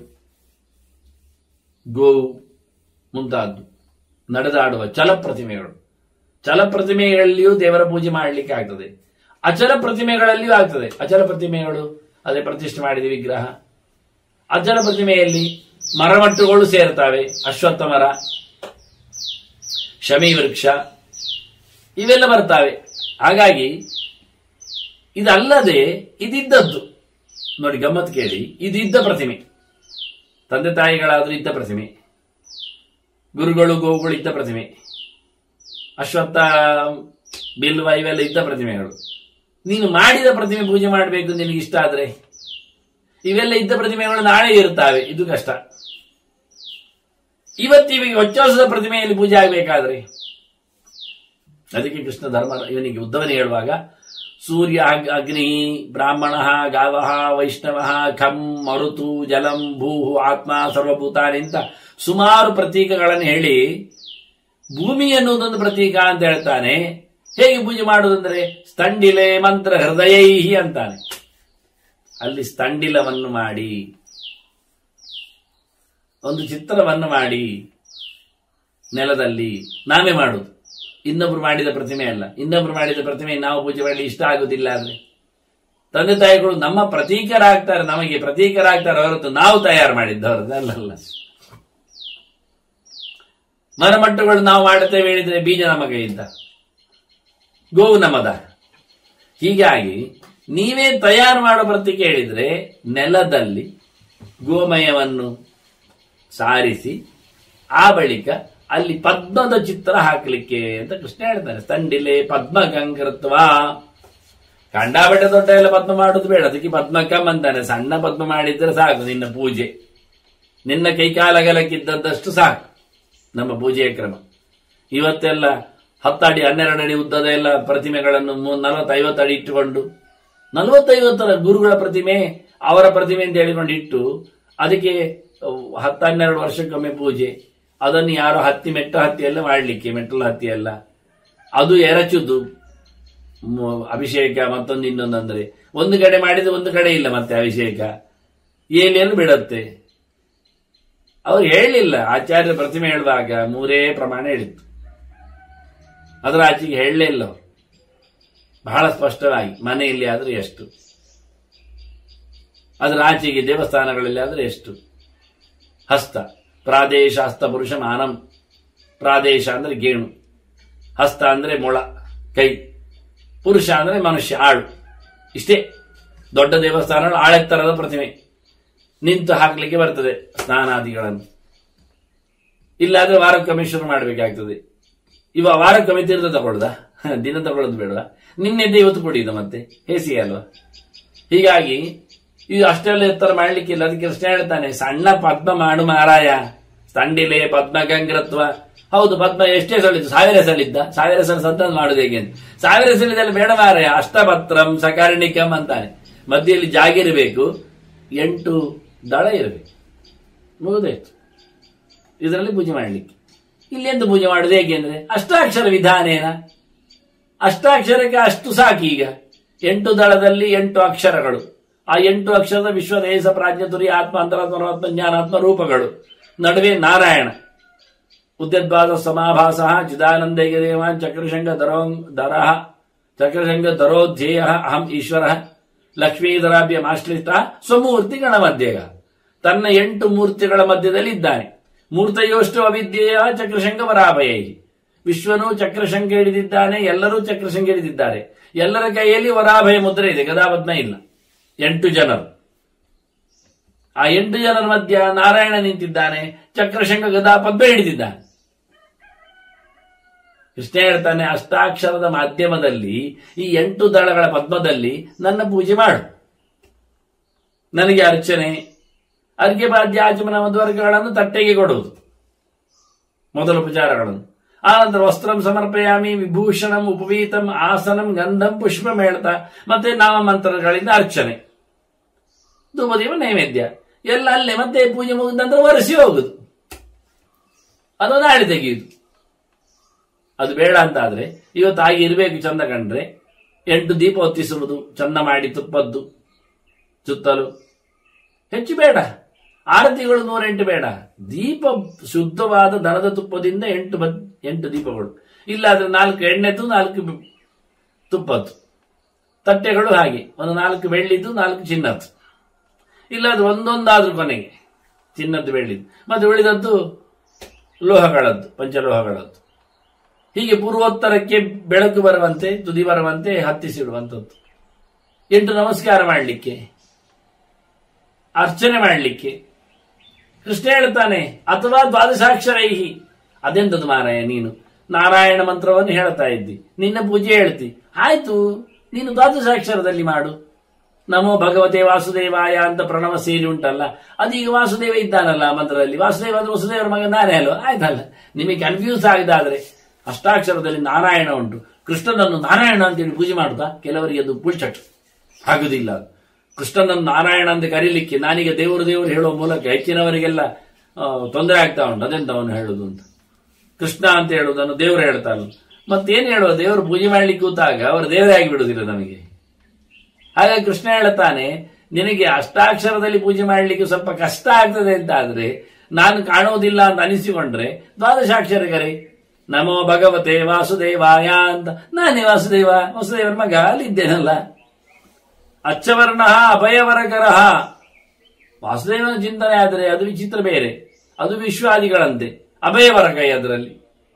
ಗೋವು ಮುಂತಾದ್ದು ನಡೆದಾಡುವ ಚಲ ಪ್ರತಿಮೆಗಳು ಚಲ ಪ್ರತಿಮೆಗಳಲ್ಲಿಯೂ ದೇವರ ಪೂಜೆ ಮಾಡಲಿಕ್ಕೆ ಆಗ್ತದೆ ಅಚಲ ಪ್ರತಿಮೆಗಳಲ್ಲಿಯೂ ಆಗ್ತದೆ ಅಚಲ ಪ್ರತಿಮೆಗಳು ಅದೇ ಪ್ರತಿಷ್ಠೆ ಮಾಡಿದ ವಿಗ್ರಹ ಅಚಲ ಪ್ರತಿಮೆಯಲ್ಲಿ ಮರಮಟ್ಟುಗಳು ಸೇರ್ತವೆ ಅಶ್ವತ್ಥ ಮರ ಶಮಿ ವೃಕ್ಷ ಇವೆಲ್ಲ ಬರ್ತಾವೆ ಹಾಗಾಗಿ ಇದಲ್ಲದೆ ಇದಿದ್ದದ್ದು ನೋಡಿ ಗಮ್ಮತ್ ಕೇಳಿ ಇದಿದ್ದ ಪ್ರತಿಮೆ ತಂದೆ ತಾಯಿಗಳಾದ್ರೂ ಇದ್ದ ಪ್ರತಿಮೆ ಗುರುಗಳು ಗೋವುಗಳು ಇದ್ದ ಪ್ರತಿಮೆ ಅಶ್ವತ್ಥ ಬಿಲ್ವ ಇವೆಲ್ಲ ಇದ್ದ ಪ್ರತಿಮೆಗಳು ನೀನು ಮಾಡಿದ ಪ್ರತಿಮೆ ಪೂಜೆ ಮಾಡಬೇಕು ನಿನಗೆ ಇಷ್ಟ ಆದ್ರೆ ಇವೆಲ್ಲ ಇದ್ದ ಪ್ರತಿಮೆಗಳು ನಾಳೆ ಇರುತ್ತವೆ ಇದು ಕಷ್ಟ ಇವತ್ತಿಗೆ ಹೊಚ್ಚವಸದ ಪ್ರತಿಮೆಯಲ್ಲಿ ಪೂಜೆ ಆಗಬೇಕಾದ್ರೆ ಅದಕ್ಕೆ ಕೃಷ್ಣ ಧರ್ಮ ಇವನಿಗೆ ಉದ್ದವನೇ ಹೇಳುವಾಗ ಸೂರ್ಯ ಅಗ್- ಅಗ್ನಿ ಬ್ರಾಹ್ಮಣ ಗಾವ ವೈಷ್ಣವ ಖಂ ಮರುತು ಜಲಂ ಭೂ ಆತ್ಮ ಸರ್ವಭೂತಾನಿ ಅಂತ ಸುಮಾರು ಪ್ರತೀಕಗಳನ್ನು ಹೇಳಿ ಭೂಮಿ ಎನ್ನುವುದೊಂದು ಪ್ರತೀಕ ಅಂತ ಹೇಳ್ತಾನೆ ಹೇಗೆ ಪೂಜೆ ಮಾಡುವುದಂದ್ರೆ ಸ್ತಂಡಿಲೆ ಮಂತ್ರ ಹೃದಯೈಹಿ ಅಂತಾನೆ ಅಲ್ಲಿ ಸ್ತಂಡಿಲವನ್ನು ಮಾಡಿ ಒಂದು ಚಿತ್ರವನ್ನು ಮಾಡಿ ನೆಲದಲ್ಲಿ ನಾವೇ ಮಾಡುದು ಇನ್ನೊಬ್ರು ಮಾಡಿದ ಪ್ರತಿಮೆ ಅಲ್ಲ ಇನ್ನೊಬ್ರು ಮಾಡಿದ ಪ್ರತಿಮೆ ನಾವು ಪೂಜೆ ಮಾಡಲಿ ಇಷ್ಟ ಆಗುದಿಲ್ಲ ಅಂದ್ರೆ ತಂದೆ ತಾಯಿಗಳು ನಮ್ಮ ಪ್ರತೀಕರಾಗ್ತಾರೆ ನಮಗೆ ಪ್ರತೀಕರಾಗ್ತಾರೆ ಹೊರತು ನಾವು ತಯಾರು ಮಾಡಿದ್ದವರದ್ದು ಅಲ್ಲಲ್ಲ ಮರಮಟ್ಟುಗಳು ನಾವು ಮಾಡುತ್ತೇವೆ ಹೇಳಿದ್ರೆ ಬೀಜ ನಮ್ಮ ಕೈಯಿಂದ ಗೋವು ನಮ್ಮದ ಹೀಗಾಗಿ ನೀವೇ ತಯಾರು ಮಾಡೋ ಪ್ರತೀಕ ಹೇಳಿದ್ರೆ ನೆಲದಲ್ಲಿ ಗೋಮಯವನ್ನು ಸಾರಿಸಿ ಆ ಬಳಿಕ ಅಲ್ಲಿ ಪದ್ಮದ ಚಿತ್ರ ಹಾಕಲಿಕ್ಕೆ ಅಂತ ಕೃಷ್ಣ ಹೇಳ್ತಾನೆ ತಂಡಿಲೆ ಪದ್ಮ ಗಂಗೃತ್ವ ಕಂಡಾಬಟ್ಟೆ ದೊಡ್ಡ ಎಲ್ಲ ಪದ್ಮ ಮಾಡುದು ಬೇಡ ಅದಕ್ಕೆ ಪದ್ಮಕಂ ಅಂತಾನೆ ಸಣ್ಣ ಪದ್ಮ ಮಾಡಿದ್ರೆ ಸಾಕು ನಿನ್ನ ಪೂಜೆ ನಿನ್ನ ಕೈಕಾಲಗಲಕ್ಕಿದ್ದದ್ದಷ್ಟು ಸಾಕು ನಮ್ಮ ಪೂಜೆಯ ಕ್ರಮ ಇವತ್ತೆಲ್ಲ ಹತ್ತಡಿ ಹನ್ನೆರಡು ಅಡಿ ಉದ್ದದ ಎಲ್ಲ ಪ್ರತಿಮೆಗಳನ್ನು ನಲವತ್ತೈವತ್ತು ಅಡಿ ಇಟ್ಟುಕೊಂಡು ನಲವತ್ತೈವತ್ತರ ಗುರುಗಳ ಪ್ರತಿಮೆ ಅವರ ಪ್ರತಿಮೆ ಅಂತ ಹೇಳಿಕೊಂಡು ಇಟ್ಟು ಅದಕ್ಕೆ ಅಹ್, ಹತ್ತು ಹನ್ನೆರಡು ವರ್ಷಕ್ಕೊಮ್ಮೆ ಪೂಜೆ ಅದನ್ನು ಯಾರೋ ಹತ್ತಿ ಮೆಟ್ಟ ಹತ್ತಿ ಎಲ್ಲ ಮಾಡಲಿಕ್ಕೆ ಮೆಟ್ಟಲು ಹತ್ತಿ ಎಲ್ಲ ಅದು ಎರಚುದು ಮ್, ಅಭಿಷೇಕ ಮತ್ತೊಂದು ಇನ್ನೊಂದು ಅಂದ್ರೆ ಒಂದು ಕಡೆ ಮಾಡಿದ್ರೆ ಒಂದು ಕಡೆ ಇಲ್ಲ ಮತ್ತೆ ಅಭಿಷೇಕ ಏನೇನು ಬಿಡತ್ತೆ ಅವ್ರು ಹೇಳಲಿಲ್ಲ ಆಚಾರ್ಯ ಪ್ರತಿಮೆ ಹೇಳುವಾಗ ಮೂರೇ ಪ್ರಮಾಣ ಹೇಳಿತ್ತು ಅದರ ಆಚೆಗೆ ಹೇಳಲೇ ಇಲ್ಲ ಅವರು ಬಹಳ ಸ್ಪಷ್ಟವಾಗಿ ಮನೆಯಲ್ಲಿ ಆದ್ರೆ ಎಷ್ಟು ಅದರ ಆಚೆಗೆ ದೇವಸ್ಥಾನಗಳಲ್ಲಿ ಆದ್ರೆ ಎಷ್ಟು ಹಸ್ತ ಪ್ರಾದೇಶ ಹಸ್ತ ಪುರುಷ ಮಾನಂ ಪ್ರಾದೇಶ ಅಂದ್ರೆ ಗೇಣು ಹಸ್ತ ಅಂದ್ರೆ ಮೊಳ ಕೈ ಪುರುಷ ಅಂದ್ರೆ ಮನುಷ್ಯ ಆಳು ಇಷ್ಟೇ ದೊಡ್ಡ ದೇವಸ್ಥಾನ ಆಳೆತ್ತರದ ಪ್ರತಿಮೆ ನಿಂತು ಹಾಕ್ಲಿಕ್ಕೆ ಬರ್ತದೆ ಸ್ನಾನಾದಿಗಳನ್ನು ಇಲ್ಲಾದ್ರೆ ವಾರಕ್ಕೊಮ್ಮೆ ಶುರು ಮಾಡಬೇಕಾಗ್ತದೆ ಇವ ವಾರಕ್ಕೊಮ್ಮೆ ತೀರ್ಥ ತಗೊಳ್ದ ದಿನ ತಗೊಳ್ಳೋದು ಬೇಡವಾ ನಿನ್ನೆದ್ದೆ ಇವತ್ತು ಕುಡಿಯುದು ಮತ್ತೆ ಹೇಸಿ ಅಲ್ವಾ ಹೀಗಾಗಿ ಇದು ಅಷ್ಟೆಲ್ಲ ಎತ್ತರ ಮಾಡ್ಲಿಕ್ಕಿಲ್ಲ ಅದಕ್ಕೆ ಕೃಷ್ಣ ಹೇಳ್ತಾನೆ ಸಣ್ಣ ಪದ್ಮ ಮಾಡು ಮಾರಾಯ ತಂಡಿಲೆ ಪದ್ಮ ಗಂಗ್ರತ್ವ ಹೌದು ಪದ್ಮ ಎಷ್ಟೇ ಸಲಿದ್ದು ಸಾವಿರ ಸಲಿದ್ದ ಸಾವಿರ ಸಲ ಸಂತಾನ ಮಾಡುದು ಹೇಗೆ ಅಂತ ಸಾವಿರ ಸಲಿದಲ್ಲಿ ಬೇಡ ಮಾರಾಯ ಅಷ್ಟಪತ್ರಂ ಸಕರ್ಣಿಕಂ ಅಂತಾನೆ ಮಧ್ಯೆಯಲ್ಲಿ ಜಾಗಿರಬೇಕು ಎಂಟು ದಳ ಇರಬೇಕು ಮುಗಿದಾಯ್ತು ಇದರಲ್ಲಿ ಪೂಜೆ ಮಾಡಲಿಕ್ಕೆ ಇಲ್ಲಿ ಎಂದು ಪೂಜೆ ಮಾಡುದು ಹೇಗೆ ಅಂದ್ರೆ ಅಷ್ಟಾಕ್ಷರ ವಿಧಾನೇನ ಅಷ್ಟಾಕ್ಷರಕ್ಕೆ ಅಷ್ಟು ಸಾಕು ಈಗ ಎಂಟು ದಳದಲ್ಲಿ ಎಂಟು ಅಕ್ಷರಗಳು ಆ ಎಂಟು ಅಕ್ಷರದ ವಿಶ್ವದೇಶ ಪ್ರಾಜ್ಞತುರಿ ಆತ್ಮ ಅಂತರಾತ್ಮ ಪರಮಾತ್ಮ ಜ್ಞಾನಾತ್ಮ ರೂಪಗಳು ನಡುವೆ ನಾರಾಯಣ ಉದ್ಯದ್ವಾದ ಸಮಾಭಾಸ ಚಿದಾನಂದೈಕ ದೇವಾನ್ ಚಕ್ರಶಂಗ ದರೋ ದರಃ ಚಕ್ರಶಂಗ ದರೋಧ್ಯೇಯ ಅಹಂ ಈಶ್ವರ ಲಕ್ಷ್ಮೀಧರಾಭ್ಯ ಆಶ್ಲಿಷ್ಟ ಸ್ವಮೂರ್ತಿ ಗಣಮಧ್ಯಗ ತನ್ನ ಎಂಟು ಮೂರ್ತಿಗಳ ಮಧ್ಯದಲ್ಲಿ ಇದ್ದಾನೆ ಮೂರ್ತಯೋಷ್ಟು ಅವಿದ್ಯೆಯ ಚಕ್ರಶಂಗ ವರಾಭಯೈ ವಿಶ್ವನು ಚಕ್ರಶಂಕ ಹಿಡಿದಿದ್ದಾನೆ ಎಲ್ಲರೂ ಚಕ್ರಶಂಕ ಹಿಡಿದಿದ್ದಾರೆ ಎಲ್ಲರ ಕೈಯಲ್ಲಿ ವರಾಭಯ ಮುದ್ರೆ ಇದೆ ಗದಾಪದ್ಮ ಇಲ್ಲ ಎಂಟು ಜನರು ಆ ಎಂಟು ಜನರ ಮಧ್ಯ ನಾರಾಯಣ ನಿಂತಿದ್ದಾನೆ ಚಕ್ರಶಂಕ ಗದಾ ಪದ್ಮ ಹಿಡಿದಿದ್ದಾನೆ ಕೃಷ್ಣ ಹೇಳ್ತಾನೆ ಅಷ್ಟಾಕ್ಷರದ ಮಾಧ್ಯಮದಲ್ಲಿ ಈ ಎಂಟು ದಳಗಳ ಪದ್ಮದಲ್ಲಿ ನನ್ನ ಪೂಜೆ ಮಾಡು ನನಗೆ ಅರ್ಚನೆ ಅರ್ಘ್ಯ ಬಾಧ್ಯ ಆಚಮನ ಮಧ್ವರ್ಗಗಳನ್ನು ತಟ್ಟೆಗೆ ಕೊಡುವುದು ಮೊದಲ ಉಪಚಾರಗಳನ್ನು ಆನಂತರ ವಸ್ತ್ರಂ ಸಮರ್ಪಯಾಮಿ ವಿಭೂಷಣಂ ಉಪವೀತಂ ಆಸನಂ ಗಂಧಂ ಪುಷ್ಪಂ ಹೇಳ್ತಾ ಮತ್ತೆ ನಾಮ ಮಂತ್ರಗಳಿಂದ ಅರ್ಚನೆ ಧೂಪದೀಪ ನೈವೇದ್ಯ ಎಲ್ಲ ಅಲ್ಲೇ ಮತ್ತೆ ಪೂಜೆ ಮುಗಿದ ನಂತರ ಒರೆಸಿ ಹೋಗುದು ಅದು ನಾಳೆ ತೆಗೆಯುದು ಅದು ಬೇಡ ಅಂತ ಆದ್ರೆ ಇವತ್ತು ಹಾಗೆ ಇರಬೇಕು ಚಂದ ಕಂಡ್ರೆ ಎಂಟು ದೀಪ ಹೊತ್ತಿಸುವುದು ಚಂದ ಮಾಡಿ ತುಪ್ಪದ್ದು ಸುತ್ತಲು ಹೆಚ್ಚು ಬೇಡ ಆರತಿಗಳು ನೂರೆಂಟು ಬೇಡ ದೀಪ ಶುದ್ಧವಾದ ದನದ ತುಪ್ಪದಿಂದ ಎಂಟು ಬದ್ ಎಂಟು ದೀಪಗಳು ಇಲ್ಲಾದ್ರೆ ನಾಲ್ಕು ಎಣ್ಣೆದ್ದು ನಾಲ್ಕು ಬ- ತುಪ್ಪದ್ದು ತಟ್ಟೆಗಳು ಹಾಗೆ ಒಂದು ನಾಲ್ಕು ಬೆಳ್ಳಿದ್ದು ನಾಲ್ಕು ಚಿನ್ನದ್ದು ಇಲ್ಲಾದ್ರೆ ಒಂದೊಂದಾದ್ರೂ ಕೊನೆಗೆ ಚಿನ್ನದ್ದು ಬೆಳ್ಳಿದ್ದು ಮತ್ತೆ ಉಳಿದದ್ದು ಲೋಹಗಳದ್ದು ಪಂಚಲೋಹಗಳದ್ದು ಹೀಗೆ ಪೂರ್ವೋತ್ತರಕ್ಕೆ ಬೆಳಕು ಬರುವಂತೆ ತುದಿ ಬರುವಂತೆ ಹತ್ತಿಸಿಡುವಂಥದ್ದು ಎಂಟು ನಮಸ್ಕಾರ ಮಾಡಲಿಕ್ಕೆ ಅರ್ಚನೆ ಮಾಡಲಿಕ್ಕೆ ಕೃಷ್ಣ ಹೇಳ್ತಾನೆ ಅಥವಾ ದ್ವಾದಶಾಕ್ಷರೈಹಿ ಅದೆಂತದು ಮಾರಾಯ ನೀನು ನಾರಾಯಣ ಮಂತ್ರವನ್ನು ಹೇಳ್ತಾ ಇದ್ದಿ ನಿನ್ನ ಪೂಜೆ ಹೇಳ್ತಿ ಆಯ್ತು ನೀನು ದ್ವಾದಶಾಕ್ಷರದಲ್ಲಿ ಮಾಡು ನಮೋ ಭಗವತೆ ವಾಸುದೇವಾಯ ಅಂತ ಪ್ರಣವ ಸೇರಿ ಉಂಟಲ್ಲ ಅದೀಗ ವಾಸುದೇವ ಇದ್ದಾನಲ್ಲ ಆ ಮಂತ್ರದಲ್ಲಿ ವಾಸುದೇವ ಅಂದ್ರೆ ವಸುದೇವರ ಮಗ ನಾನೇ ಅಲ್ವ ಆಯ್ತಲ್ಲ ನಿಮಗೆ ಕನ್ಫ್ಯೂಸ್ ಆಗಿದಾದ್ರೆ ಅಷ್ಟಾಕ್ಷರದಲ್ಲಿ ನಾರಾಯಣ ಉಂಟು ಕೃಷ್ಣನನ್ನು ನಾರಾಯಣ ಅಂತೇಳಿ ಪೂಜೆ ಮಾಡುತ್ತಾ ಕೆಲವರಿಗೆ ಅದು ಪುಲ್ಚಟ್ ಆಗುದಿಲ್ಲ ಅದು. ಕೃಷ್ಣನನ್ನು ನಾರಾಯಣ ಅಂತ ಕರೀಲಿಕ್ಕೆ ನಾನೀಗ ದೇವರು ದೇವರು ಹೇಳುವ ಮೂಲಕ ಹೆಚ್ಚಿನವರಿಗೆಲ್ಲ ಆ, ತೊಂದರೆ ಆಗ್ತಾ ಉಂಟು ಅದೆಂತ ಅವನು ಹೇಳುದು ಅಂತ ಕೃಷ್ಣ ಅಂತ ಹೇಳುವುದನ್ನು ದೇವರು ಹೇಳ್ತಾರಲ್ಲ ಮತ್ತೇನು ಹೇಳುವ ದೇವರು ಪೂಜೆ ಮಾಡ್ಲಿಕ್ಕೆ ಕೂತಾಗ ಅವರು ದೇವರೇ ಆಗಿ ಬಿಡುದಿಲ್ಲ ನಮಗೆ ಹಾಗಾಗಿ ಕೃಷ್ಣ ಹೇಳುತ್ತಾನೆ ನಿನಗೆ ಅಷ್ಟಾಕ್ಷರದಲ್ಲಿ ಪೂಜೆ ಮಾಡಲಿಕ್ಕೆ ಸ್ವಲ್ಪ ಕಷ್ಟ ಆಗ್ತದೆ ಅಂತ ಆದ್ರೆ ನಾನು ಕಾಣುವುದಿಲ್ಲ ಅಂತ ಅನಿಸಿಕೊಂಡ್ರೆ ದ್ವಾದಶಾಕ್ಷರಿಗರೇ ನಮೋ ಭಗವತೆ ವಾಸುದೇವಾಯ ಅಂತ ನಾನೇ ವಾಸುದೇವ ವಾಸುದೇವರ ಮಗ ಅಲ್ಲಿದ್ದೇನಲ್ಲ ಅಚ್ಚವರ್ಣ ಅಭಯವರಕರ ವಾಸುದೇವನ ಚಿಂತನೆ ಆದರೆ ಅದು ವಿಚಿತ್ರ ಬೇರೆ ಅದು ವಿಶ್ವಾದಿಗಳಂತೆ ಅಭಯವರ ಕೈ ಅದರಲ್ಲಿ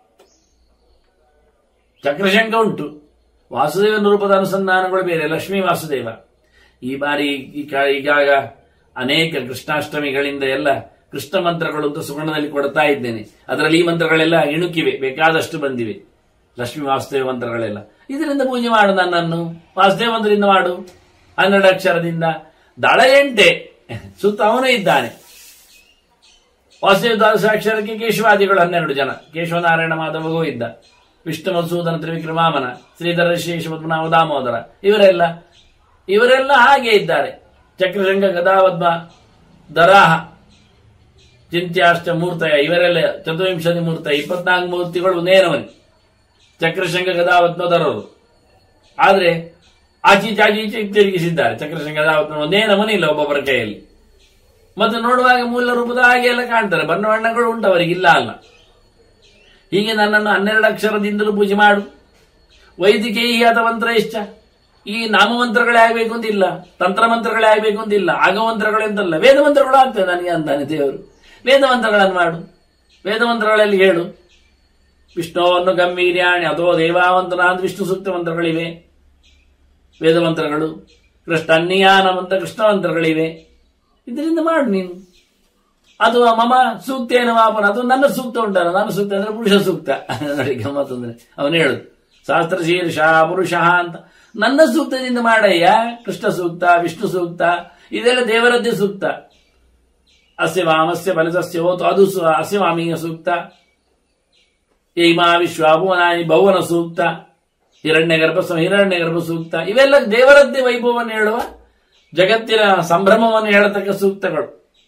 ಚಕ್ರಶಂಕ ಉಂಟು ವಾಸುದೇವನ ರೂಪದ ಅನುಸಂಧಾನಗಳು ಬೇರೆ ಲಕ್ಷ್ಮೀ ವಾಸುದೇವ ಈ ಬಾರಿ ಈ ಕ- ಈಗಾಗ ಅನೇಕ ಕೃಷ್ಣಾಷ್ಟಮಿಗಳಿಂದ ಎಲ್ಲ ಕೃಷ್ಣ ಮಂತ್ರಗಳು ಅಂತ ಸುಗುಣದಲ್ಲಿ ಕೊಡ್ತಾ ಇದ್ದೇನೆ ಅದರಲ್ಲಿ ಈ ಮಂತ್ರಗಳೆಲ್ಲ ಇಣುಕಿವೆ ಬೇಕಾದಷ್ಟು ಬಂದಿವೆ ಲಕ್ಷ್ಮೀ ವಾಸುದೇವ ಮಂತ್ರಗಳೆಲ್ಲ ಇದರಿಂದ ಪೂಜೆ ಮಾಡು ನನ್ನನ್ನು ವಾಸುದೇವ ಮಂತ್ರದಿಂದ ಮಾಡು ಹನ್ನೆರಡು ಅಕ್ಷರದಿಂದ ದಳ ಎಂಟೆ ಸುತ್ತ ಅವನೇ ಇದ್ದಾನೆ ವಾಸುದೇವ ದ್ವಾದಶಾಕ್ಷರಕ್ಕೆ ಕೇಶವಾದಿಗಳು ಹನ್ನೆರಡು ಜನ ಕೇಶವನಾರಾಯಣ ಮಾಧವಗೂ ಇದ್ದ ವಿಷ್ಣು ಮಧುಸೂದನ ತ್ರಿವಿಕ್ರಮಾಮನ ಶ್ರೀಧರ ಶೇಷ ಪದ್ಮನಾಭ ದಾಮೋದರ ಇವರೆಲ್ಲ ಇವರೆಲ್ಲ ಹಾಗೆ ಇದ್ದಾರೆ ಚಕ್ರಶಂಕ ಗದಾವದ್ಮ ದರಾಹ ಚಿಂತ್ಯಾಷ್ಟ ಮೂರ್ತಯ ಇವರೆಲ್ಲ ಚತುರ್ವಿಂಶತಿ ಮೂರ್ತಯ ಇಪ್ಪತ್ನಾಲ್ಕು ಮೂರ್ತಿಗಳು ನೇರವನಿ ಚಕ್ರಶಂಕ ಗದಾವತ್ಮ ದರರು ಆದ್ರೆ ಆಚೀಚೆ ಆಚೀಚೆ ತಿರುಗಿಸಿದ್ದಾರೆ ಚಕ್ರಶಂಕ ಗದಾವತ್ಮ ಒಂದೇ ನಮನೆ ಇಲ್ಲ ಒಬ್ಬೊಬ್ಬರ ಕೈಯಲ್ಲಿ ಮತ್ತೆ ನೋಡುವಾಗ ಮೂಲ ರೂಪದ ಹಾಗೆ ಎಲ್ಲ ಕಾಣ್ತಾರೆ ಬಣ್ಣ ಬಣ್ಣಗಳು ಉಂಟು ಅವರಿಗೆ ಇಲ್ಲ ಅಲ್ಲ ಹೀಗೆ ನನ್ನನ್ನು ಹನ್ನೆರಡು ಅಕ್ಷರದಿಂದಲೂ ಪೂಜೆ ಮಾಡು ವೈದಿಕೇಯಿ ಅಥವಾ ಮಂತ್ರ ಇಷ್ಟ ಈ ನಾಮಮಂತ್ರಗಳೇ ಆಗಬೇಕು ಅಂತಿಲ್ಲ ತಂತ್ರ ಮಂತ್ರಗಳೇ ಆಗಬೇಕು ಅಂತಿಲ್ಲ ಆಗಮಂತ್ರಗಳು ಅಂತಲ್ಲ ವೇದ ಮಂತ್ರಗಳು ಆಗ್ತದೆ ನನಗೆ ಅಂತಾನೆ ದೇವರು ವೇದ ಮಂತ್ರಗಳನ್ನು ಮಾಡು ವೇದ ಮಂತ್ರಗಳಲ್ಲಿ ಹೇಳು ವಿಷ್ಣುವನ್ನು ಗಂಭೀರ್ಯಾಣಿ ಅಥವಾ ದೇವಾವಂತನ ಅಂತ ವಿಷ್ಣು ಸೂಕ್ತ ಮಂತ್ರಗಳಿವೆ ವೇದ ಮಂತ್ರಗಳು ಕೃಷ್ಣ ಅನ್ಯಾನಂ ಅಂತ ಕೃಷ್ಣ ಮಂತ್ರಗಳಿವೆ ಇದರಿಂದ ಮಾಡು ನೀನು ಅಥವಾ ಮಮ ಸೂಕ್ತ ಏನು ಮಾಪನ ಅದು ನನ್ನ ಸೂಕ್ತ ಉಂಟಲ್ಲ ನನ್ನ ಸೂಕ್ತ ಅಂದ್ರೆ ಪುರುಷ ಸೂಕ್ತ ನೋಡಿ ಗಮ್ಮತ್ತು ಅಂದ್ರೆ ಅವನು ಹೇಳುದು ಶಾಸ್ತ್ರ ಶೀರ್ಷ ಪುರುಷ ಅಂತ ನನ್ನ ಸೂಕ್ತದಿಂದ ಮಾಡಯ್ಯ ಕೃಷ್ಣ ಸೂಕ್ತ ವಿಷ್ಣು ಸೂಕ್ತ ಇದೆಲ್ಲ ದೇವರದ್ದೇ ಸೂಕ್ತ ಅಸ್ಯ ವಾಮಸ್ಯ ಬಲಸಸ್ಯ ಹೋತು ಅದು ಸು- ಅಸ್ಯ ವಾಮೀಯ ಸೂಕ್ತ ಏಮಾ ವಿಶ್ವಾಭುವನಾನಿ ಭುವನ ಸೂಕ್ತ ಹಿರಣ್ಯ ಗರ್ಭ ಹಿರಣ್ಯ ಗರ್ಭ ಸೂಕ್ತ ಇವೆಲ್ಲ ದೇವರದ್ದೇ ವೈಭವವನ್ನು ಹೇಳುವ ಜಗತ್ತಿನ ಸಂಭ್ರಮವನ್ನು ಹೇಳತಕ್ಕ ಸೂಕ್ತಗಳು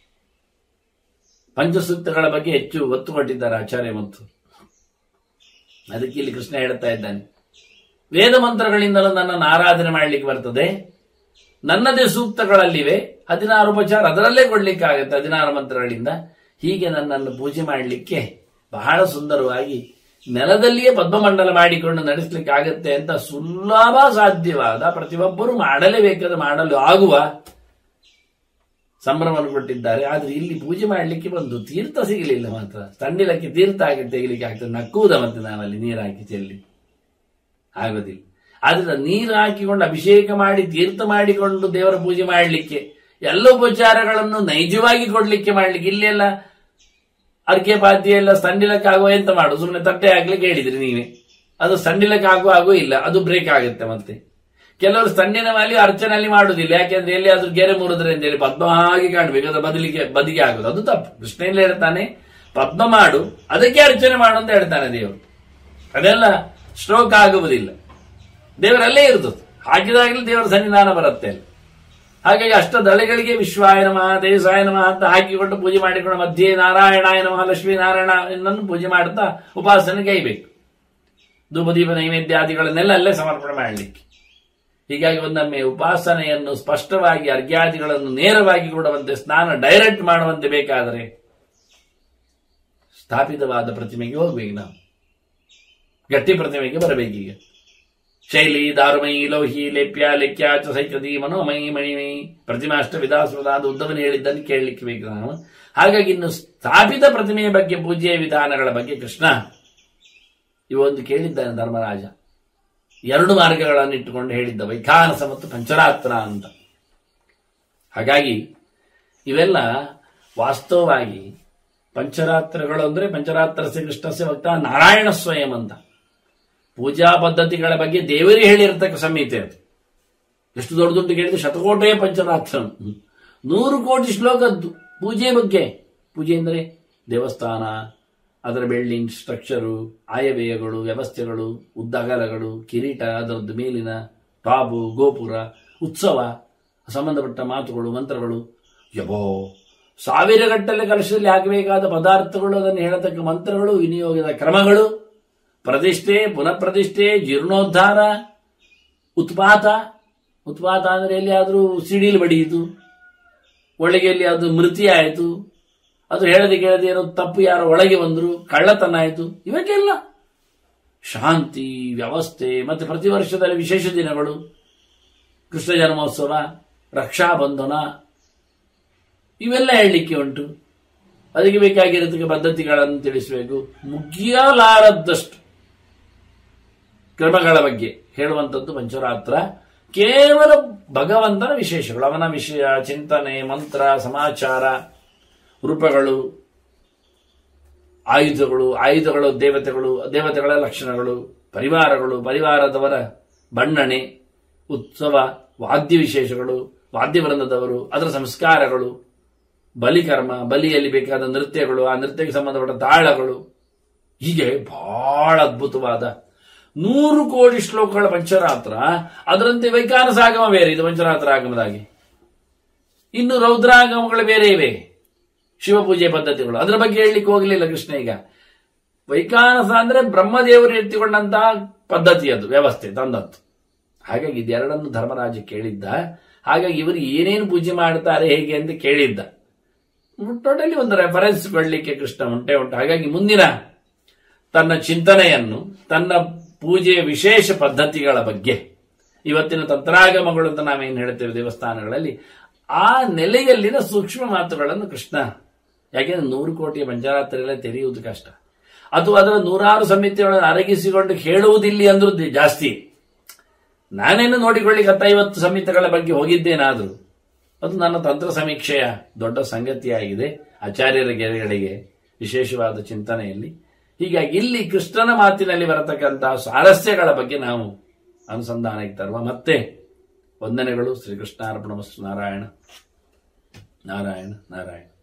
ಪಂಚಸೂಕ್ತಗಳ ಬಗ್ಗೆ ಹೆಚ್ಚು ಒತ್ತು ಕೊಟ್ಟಿದ್ದಾರೆ ಆಚಾರ್ಯ ಮತ್ತು ಅದಕ್ಕೆ ಇಲ್ಲಿ ಕೃಷ್ಣ ಹೇಳ್ತಾ ಇದ್ದಾನೆ ವೇದ ಮಂತ್ರಗಳಿಂದಲೂ ನನ್ನನ್ನು ಆರಾಧನೆ ಮಾಡಲಿಕ್ಕೆ ಬರ್ತದೆ ನನ್ನದೇ ಸೂಕ್ತಗಳಲ್ಲಿವೆ ಹದಿನಾರು ಉಪಚಾರ ಅದರಲ್ಲೇ ಕೊಡ್ಲಿಕ್ಕಾಗತ್ತೆ ಹದಿನಾರು ಮಂತ್ರಗಳಿಂದ ಹೀಗೆ ನನ್ನನ್ನು ಪೂಜೆ ಮಾಡಲಿಕ್ಕೆ ಬಹಳ ಸುಂದರವಾಗಿ ನೆಲದಲ್ಲಿಯೇ ಪದ್ಮಮಂಡಲ ಮಾಡಿಕೊಂಡು ನಡೆಸಲಿಕ್ಕೆ ಆಗತ್ತೆ ಅಂತ ಸುಲಭ ಸಾಧ್ಯವಾದ ಪ್ರತಿಯೊಬ್ಬರು ಮಾಡಲೇಬೇಕಾದ ಮಾಡಲು ಆಗುವ ಸಂಭ್ರಮವನ್ನು ಕೊಟ್ಟಿದ್ದಾರೆ ಆದ್ರೆ ಇಲ್ಲಿ ಪೂಜೆ ಮಾಡಲಿಕ್ಕೆ ಬಂದು ತೀರ್ಥ ಸಿಗಲಿಲ್ಲ ಮಾತ್ರ ತಣ್ಣಿಲಕ್ಕೆ ತೀರ್ಥ ಹಾಕಿ ತೆಗಿಲಿಕ್ಕೆ ಆಗ್ತದೆ ನಕ್ಕುವುದ ಮತ್ತೆ ನಾನಲ್ಲಿ ನೀರು ಹಾಕಿ ಚೆಲ್ಲಿ ಆಗೋದಿಲ್ಲ ಆದ್ರೆ ನೀರು ಹಾಕಿಕೊಂಡು ಅಭಿಷೇಕ ಮಾಡಿ ತೀರ್ಥ ಮಾಡಿಕೊಂಡು ದೇವರ ಪೂಜೆ ಮಾಡಲಿಕ್ಕೆ ಎಲ್ಲ ಉಪಚಾರಗಳನ್ನು ನೈಜವಾಗಿ ಕೊಡ್ಲಿಕ್ಕೆ ಮಾಡ್ಲಿಕ್ಕೆ ಇಲ್ಲೆಲ್ಲ ಅರ್ಕೆ ಪಾದ್ಯ ಎಲ್ಲ ಸಂಡಿಲಕ್ಕಾಗುವ ಎಂತ ಮಾಡು ಸುಮ್ಮನೆ ತಟ್ಟೆ ಹಾಕ್ಲಿಕ್ಕೆ ಹೇಳಿದ್ರಿ ನೀವೇ ಅದು ಸಂಡಿಲಕ್ಕೆ ಆಗುವ ಆಗುವ ಇಲ್ಲ ಅದು ಬ್ರೇಕ್ ಆಗುತ್ತೆ ಮತ್ತೆ ಕೆಲವರು ಸಣ್ಣಿನ ಮೇಲೆ ಅರ್ಚನೆಯಲ್ಲಿ ಮಾಡುದಿಲ್ಲ ಯಾಕೆಂದ್ರೆ ಎಲ್ಲಿ ಆದ್ರೂ ಗೆರೆ ಮುರಿದ್ರೆ ಅಂತ ಹೇಳಿ ಪದ್ಮ ಹಾಗೆ ಕಾಣ್ಬೇಕು ಅದು ಬದಲಿಗೆ ಬದಿಗೆ ಆಗುದು ಅದು ತಪ್ಪು ಕೃಷ್ಣ ಎಲ್ಲ ಹೇಳ್ತಾನೆ ಪದ್ಮ ಮಾಡು ಅದಕ್ಕೆ ಅರ್ಚನೆ ಮಾಡು ಅಂತ ಹೇಳ್ತಾನೆ ದೇವರು ಅದೆಲ್ಲ ಸ್ಟ್ರೋಕ್ ಆಗುವುದಿಲ್ಲ ದೇವರಲ್ಲೇ ಇರ್ತದೆ ಹಾಕಿದಾಗಲೇ ದೇವರ ಸನ್ನಿಧಾನ ಬರುತ್ತೆ ಅಲ್ಲಿ ಹಾಗಾಗಿ ಅಷ್ಟ ದಳೆಗಳಿಗೆ ವಿಶ್ವಾಯ ನಮಃ ದೇಸಾಯ ನಮಃ ಅಂತ ಹಾಕಿಕೊಂಡು ಪೂಜೆ ಮಾಡಿಕೊಂಡು ಮಧ್ಯೆ ನಾರಾಯಣಾಯ ನಮಃ ಲಕ್ಷ್ಮೀ ನಾರಾಯಣ ಎನ್ನನ್ನು ಪೂಜೆ ಮಾಡುತ್ತಾ ಉಪಾಸನೆ ಗೈಬೇಕು ಧೂಪದೀಪ ನೈವೇದ್ಯಾದಿಗಳನ್ನೆಲ್ಲ ಅಲ್ಲೇ ಸಮರ್ಪಣೆ ಮಾಡಲಿಕ್ಕೆ ಹೀಗಾಗಿ ಒಂದೊಮ್ಮೆ ಉಪಾಸನೆಯನ್ನು ಸ್ಪಷ್ಟವಾಗಿ ಅರ್ಘ್ಯಾದಿಗಳನ್ನು ನೇರವಾಗಿ ಕೊಡುವಂತೆ ಸ್ನಾನ ಡೈರೆಕ್ಟ್ ಮಾಡುವಂತೆ ಬೇಕಾದರೆ ಸ್ಥಾಪಿತವಾದ ಪ್ರತಿಮೆಗೆ ಹೋಗ್ಬೇಕು ನಾವು ಗಟ್ಟಿ ಪ್ರತಿಮೆಗೆ ಬರಬೇಕೀಗ ಶೈಲಿ ದಾರುಮಯಿ ಲೌಹಿ ಲೇಪ್ಯ ಲೆಕ್ಯಾಚ ಸೈಕದಿ ಮನೋಮಯಿ ಮಣಿಮಯಿ ಪ್ರತಿಮಾಷ್ಟ ವಿಧಾಸ್ಪದ ಅದು ಉದ್ದವನು ಹೇಳಿದ್ದನ್ನು ಕೇಳಲಿಕ್ಕೆ ಬೇಕು ನಾವು ಹಾಗಾಗಿ ಇನ್ನು ಸ್ಥಾಪಿತ ಪ್ರತಿಮೆಯ ಬಗ್ಗೆ ಪೂಜೆಯ ವಿಧಾನಗಳ ಬಗ್ಗೆ ಕೃಷ್ಣ ಇವೊಂದು ಕೇಳಿದ್ದಾನೆ ಧರ್ಮರಾಜ ಎರಡು ಮಾರ್ಗಗಳನ್ನು ಇಟ್ಟುಕೊಂಡು ಹೇಳಿದ್ದ ವೈಖಾನಸ ಮತ್ತು ಪಂಚರಾತ್ರ ಅಂತ ಹಾಗಾಗಿ ಇವೆಲ್ಲ ವಾಸ್ತವವಾಗಿ ಪಂಚರಾತ್ರಗಳು ಅಂದ್ರೆ ಪಂಚರಾತ್ರಸ್ಯ ಕೃಷ್ಣಸ್ಯ ಭಕ್ತ ನಾರಾಯಣ ಸ್ವಯಂ ಅಂತ ಪೂಜಾ ಪದ್ಧತಿಗಳ ಬಗ್ಗೆ ದೇವರೇ ಹೇಳಿರತಕ್ಕ ಸಂಹಿತೆ ಅದು ಎಷ್ಟು ದೊಡ್ಡದುಂಟು ಕೇಳಿದ್ರೆ ಶತಕೋಟೆಯ ಪಂಚರಾತ್ರ ನೂರು ಕೋಟಿ ಶ್ಲೋಕದ್ದು ಪೂಜೆ ಬಗ್ಗೆ ಪೂಜೆ ಅಂದರೆ ದೇವಸ್ಥಾನ ಅದರ ಬಿಲ್ಡಿಂಗ್ ಸ್ಟ್ರಕ್ಚರು ಆಯವ್ಯಯಗಳು ವ್ಯವಸ್ಥೆಗಳು ಉದ್ದಗಲಗಳು ಕಿರೀಟ ಅದರದ್ದು ಮೇಲಿನ ಟಾಬು ಗೋಪುರ ಉತ್ಸವ ಸಂಬಂಧಪಟ್ಟ ಮಾತುಗಳು ಮಂತ್ರಗಳು ಯಬೋ ಸಾವಿರ ಗಟ್ಟಲೆ ಕಲಶದಲ್ಲಿ ಹಾಕಬೇಕಾದ ಪದಾರ್ಥಗಳು ಅದನ್ನು ಹೇಳತಕ್ಕ ಮಂತ್ರಗಳು ವಿನಿಯೋಗದ ಕ್ರಮಗಳು ಪ್ರತಿಷ್ಠೆ ಪುನಃ ಪ್ರತಿಷ್ಠೆ ಜೀರ್ಣೋದ್ಧಾರ ಉತ್ಪಾತ ಉತ್ಪಾತ ಅಂದ್ರೆ ಎಲ್ಲಿಯಾದ್ರೂ ಸಿಡಿಲು ಬಡಿಯಿತು ಒಳಗೆ ಎಲ್ಲಿ ಅದು ಮೃತಿ ಆಯಿತು ಅದು ಹೇಳದೆ ಕೇಳದೆ ಏನೋ ತಪ್ಪು ಯಾರೋ ಒಳಗೆ ಬಂದ್ರು ಕಳ್ಳತನ ಆಯಿತು ಇವಕ್ಕೆಲ್ಲ ಶಾಂತಿ ವ್ಯವಸ್ಥೆ ಮತ್ತೆ ಪ್ರತಿ ವರ್ಷದಲ್ಲಿ ವಿಶೇಷ ದಿನಗಳು ಕೃಷ್ಣ ಜನ್ಮೋತ್ಸವ ರಕ್ಷಾಬಂಧನ ಇವೆಲ್ಲ ಹೇಳಲಿಕ್ಕೆ ಉಂಟು ಅದಕ್ಕೆ ಬೇಕಾಗಿರತಕ್ಕ ಪದ್ಧತಿಗಳನ್ನು ತಿಳಿಸಬೇಕು ಮುಗಿಯಲಾರದಷ್ಟು ಕ್ರಮಗಳ ಬಗ್ಗೆ ಹೇಳುವಂಥದ್ದು ಪಂಚರಾತ್ರ ಕೇವಲ ಭಗವಂತನ ವಿಶೇಷಗಳು ಅವನ ವಿಷಯ ಚಿಂತನೆ ಮಂತ್ರ ಸಮಾಚಾರ ರೂಪಗಳು ಆಯುಧಗಳು ಆಯುಧಗಳು ದೇವತೆಗಳು ದೇವತೆಗಳ ಲಕ್ಷಣಗಳು ಪರಿವಾರಗಳು ಪರಿವಾರದವರ ಬಣ್ಣನೆ ಉತ್ಸವ ವಾದ್ಯ ವಿಶೇಷಗಳು ವಾದ್ಯವೃಂದದವರು ಅದರ ಸಂಸ್ಕಾರಗಳು ಬಲಿಕರ್ಮ ಬಲಿಯಲ್ಲಿ ಬೇಕಾದ ನೃತ್ಯಗಳು ಆ ನೃತ್ಯಕ್ಕೆ ಸಂಬಂಧಪಟ್ಟ ತಾಳಗಳು ಹೀಗೆ ಬಹಳ ಅದ್ಭುತವಾದ ನೂರು ಕೋಟಿ ಶ್ಲೋಕಗಳ ಪಂಚರಾತ್ರ ಅದರಂತೆ ವೈಖಾನಸ ಆಗಮ ಬೇರೆ ಇದು ಪಂಚರಾತ್ರ ಆಗಮದಾಗಿ ಇನ್ನು ರೌದ್ರಾಗಮಗಳು ಬೇರೆ ಇವೆ ಶಿವಪೂಜೆ ಪದ್ಧತಿಗಳು ಅದರ ಬಗ್ಗೆ ಹೇಳಲಿಕ್ಕೆ ಹೋಗಲಿಲ್ಲ ಕೃಷ್ಣ ಈಗ ವೈಖಾನಸ ಅಂದ್ರೆ ಬ್ರಹ್ಮದೇವರು ಎತ್ತಿಕೊಂಡಂತಹ ಪದ್ಧತಿ ಅದು ವ್ಯವಸ್ಥೆ ತಂದದ್ದು ಹಾಗಾಗಿ ಇದೆರಡನ್ನು ಧರ್ಮರಾಜ ಕೇಳಿದ್ದ ಹಾಗಾಗಿ ಇವರು ಏನೇನು ಪೂಜೆ ಮಾಡ್ತಾರೆ ಹೇಗೆ ಅಂತ ಕೇಳಿದ್ದ ಟೋಟಲಿ ಒಂದು ರೆಫರೆನ್ಸ್ ಕೊಡಲಿಕ್ಕೆ ಕೃಷ್ಣ ಉಂಟೆ ಉಂಟು ಹಾಗಾಗಿ ಮುಂದಿನ ತನ್ನ ಚಿಂತನೆಯನ್ನು ತನ್ನ ಪೂಜೆಯ ವಿಶೇಷ ಪದ್ಧತಿಗಳ ಬಗ್ಗೆ ಇವತ್ತಿನ ತಂತ್ರಾಗಮಗಳು ಅಂತ ನಾವೇನು ಹೇಳ್ತೇವೆ ದೇವಸ್ಥಾನಗಳಲ್ಲಿ ಆ ನೆಲೆಯಲ್ಲಿನ ಸೂಕ್ಷ್ಮ ಮಾತುಗಳನ್ನು ಕೃಷ್ಣ ಯಾಕೆಂದ್ರೆ ನೂರು ಕೋಟಿಯ ಪಂಚರಾತ್ರಿಯಲ್ಲ ತೆರೆಯುವುದು ಕಷ್ಟ ಅಥವಾ ಅದರ ನೂರಾರು ಸಮಿತಿಗಳನ್ನು ಅರಗಿಸಿಕೊಂಡು ಹೇಳುವುದಿಲ್ಲ ಅಂದ್ರೂ ಜಾಸ್ತಿ ನಾನೇನು ನೋಡಿಕೊಳ್ಳಿಕ್ಕೆ ಹತ್ತೈವತ್ತು ಸಮಿತಿಗಳ ಬಗ್ಗೆ ಹೋಗಿದ್ದೇನಾದರೂ ಅದು ನನ್ನ ತಂತ್ರ ಸಮೀಕ್ಷೆಯ ದೊಡ್ಡ ಸಂಗತಿಯಾಗಿದೆ ಆಚಾರ್ಯರ ಗೆರೆಗಳಿಗೆ ವಿಶೇಷವಾದ ಚಿಂತನೆಯಲ್ಲಿ ಹೀಗಾಗಿ ಇಲ್ಲಿ ಕೃಷ್ಣನ ಮಾತಿನಲ್ಲಿ ಬರತಕ್ಕಂತಹ ಸ್ವಾರಸ್ಯಗಳ ಬಗ್ಗೆ ನಾವು ಅನುಸಂಧಾನಕ್ಕೆ ತರುವ ಮತ್ತೆ ವಂದನೆಗಳು ಶ್ರೀಕೃಷ್ಣಾರ್ಪಣ ನಾರಾಯಣ ನಾರಾಯಣ ನಾರಾಯಣ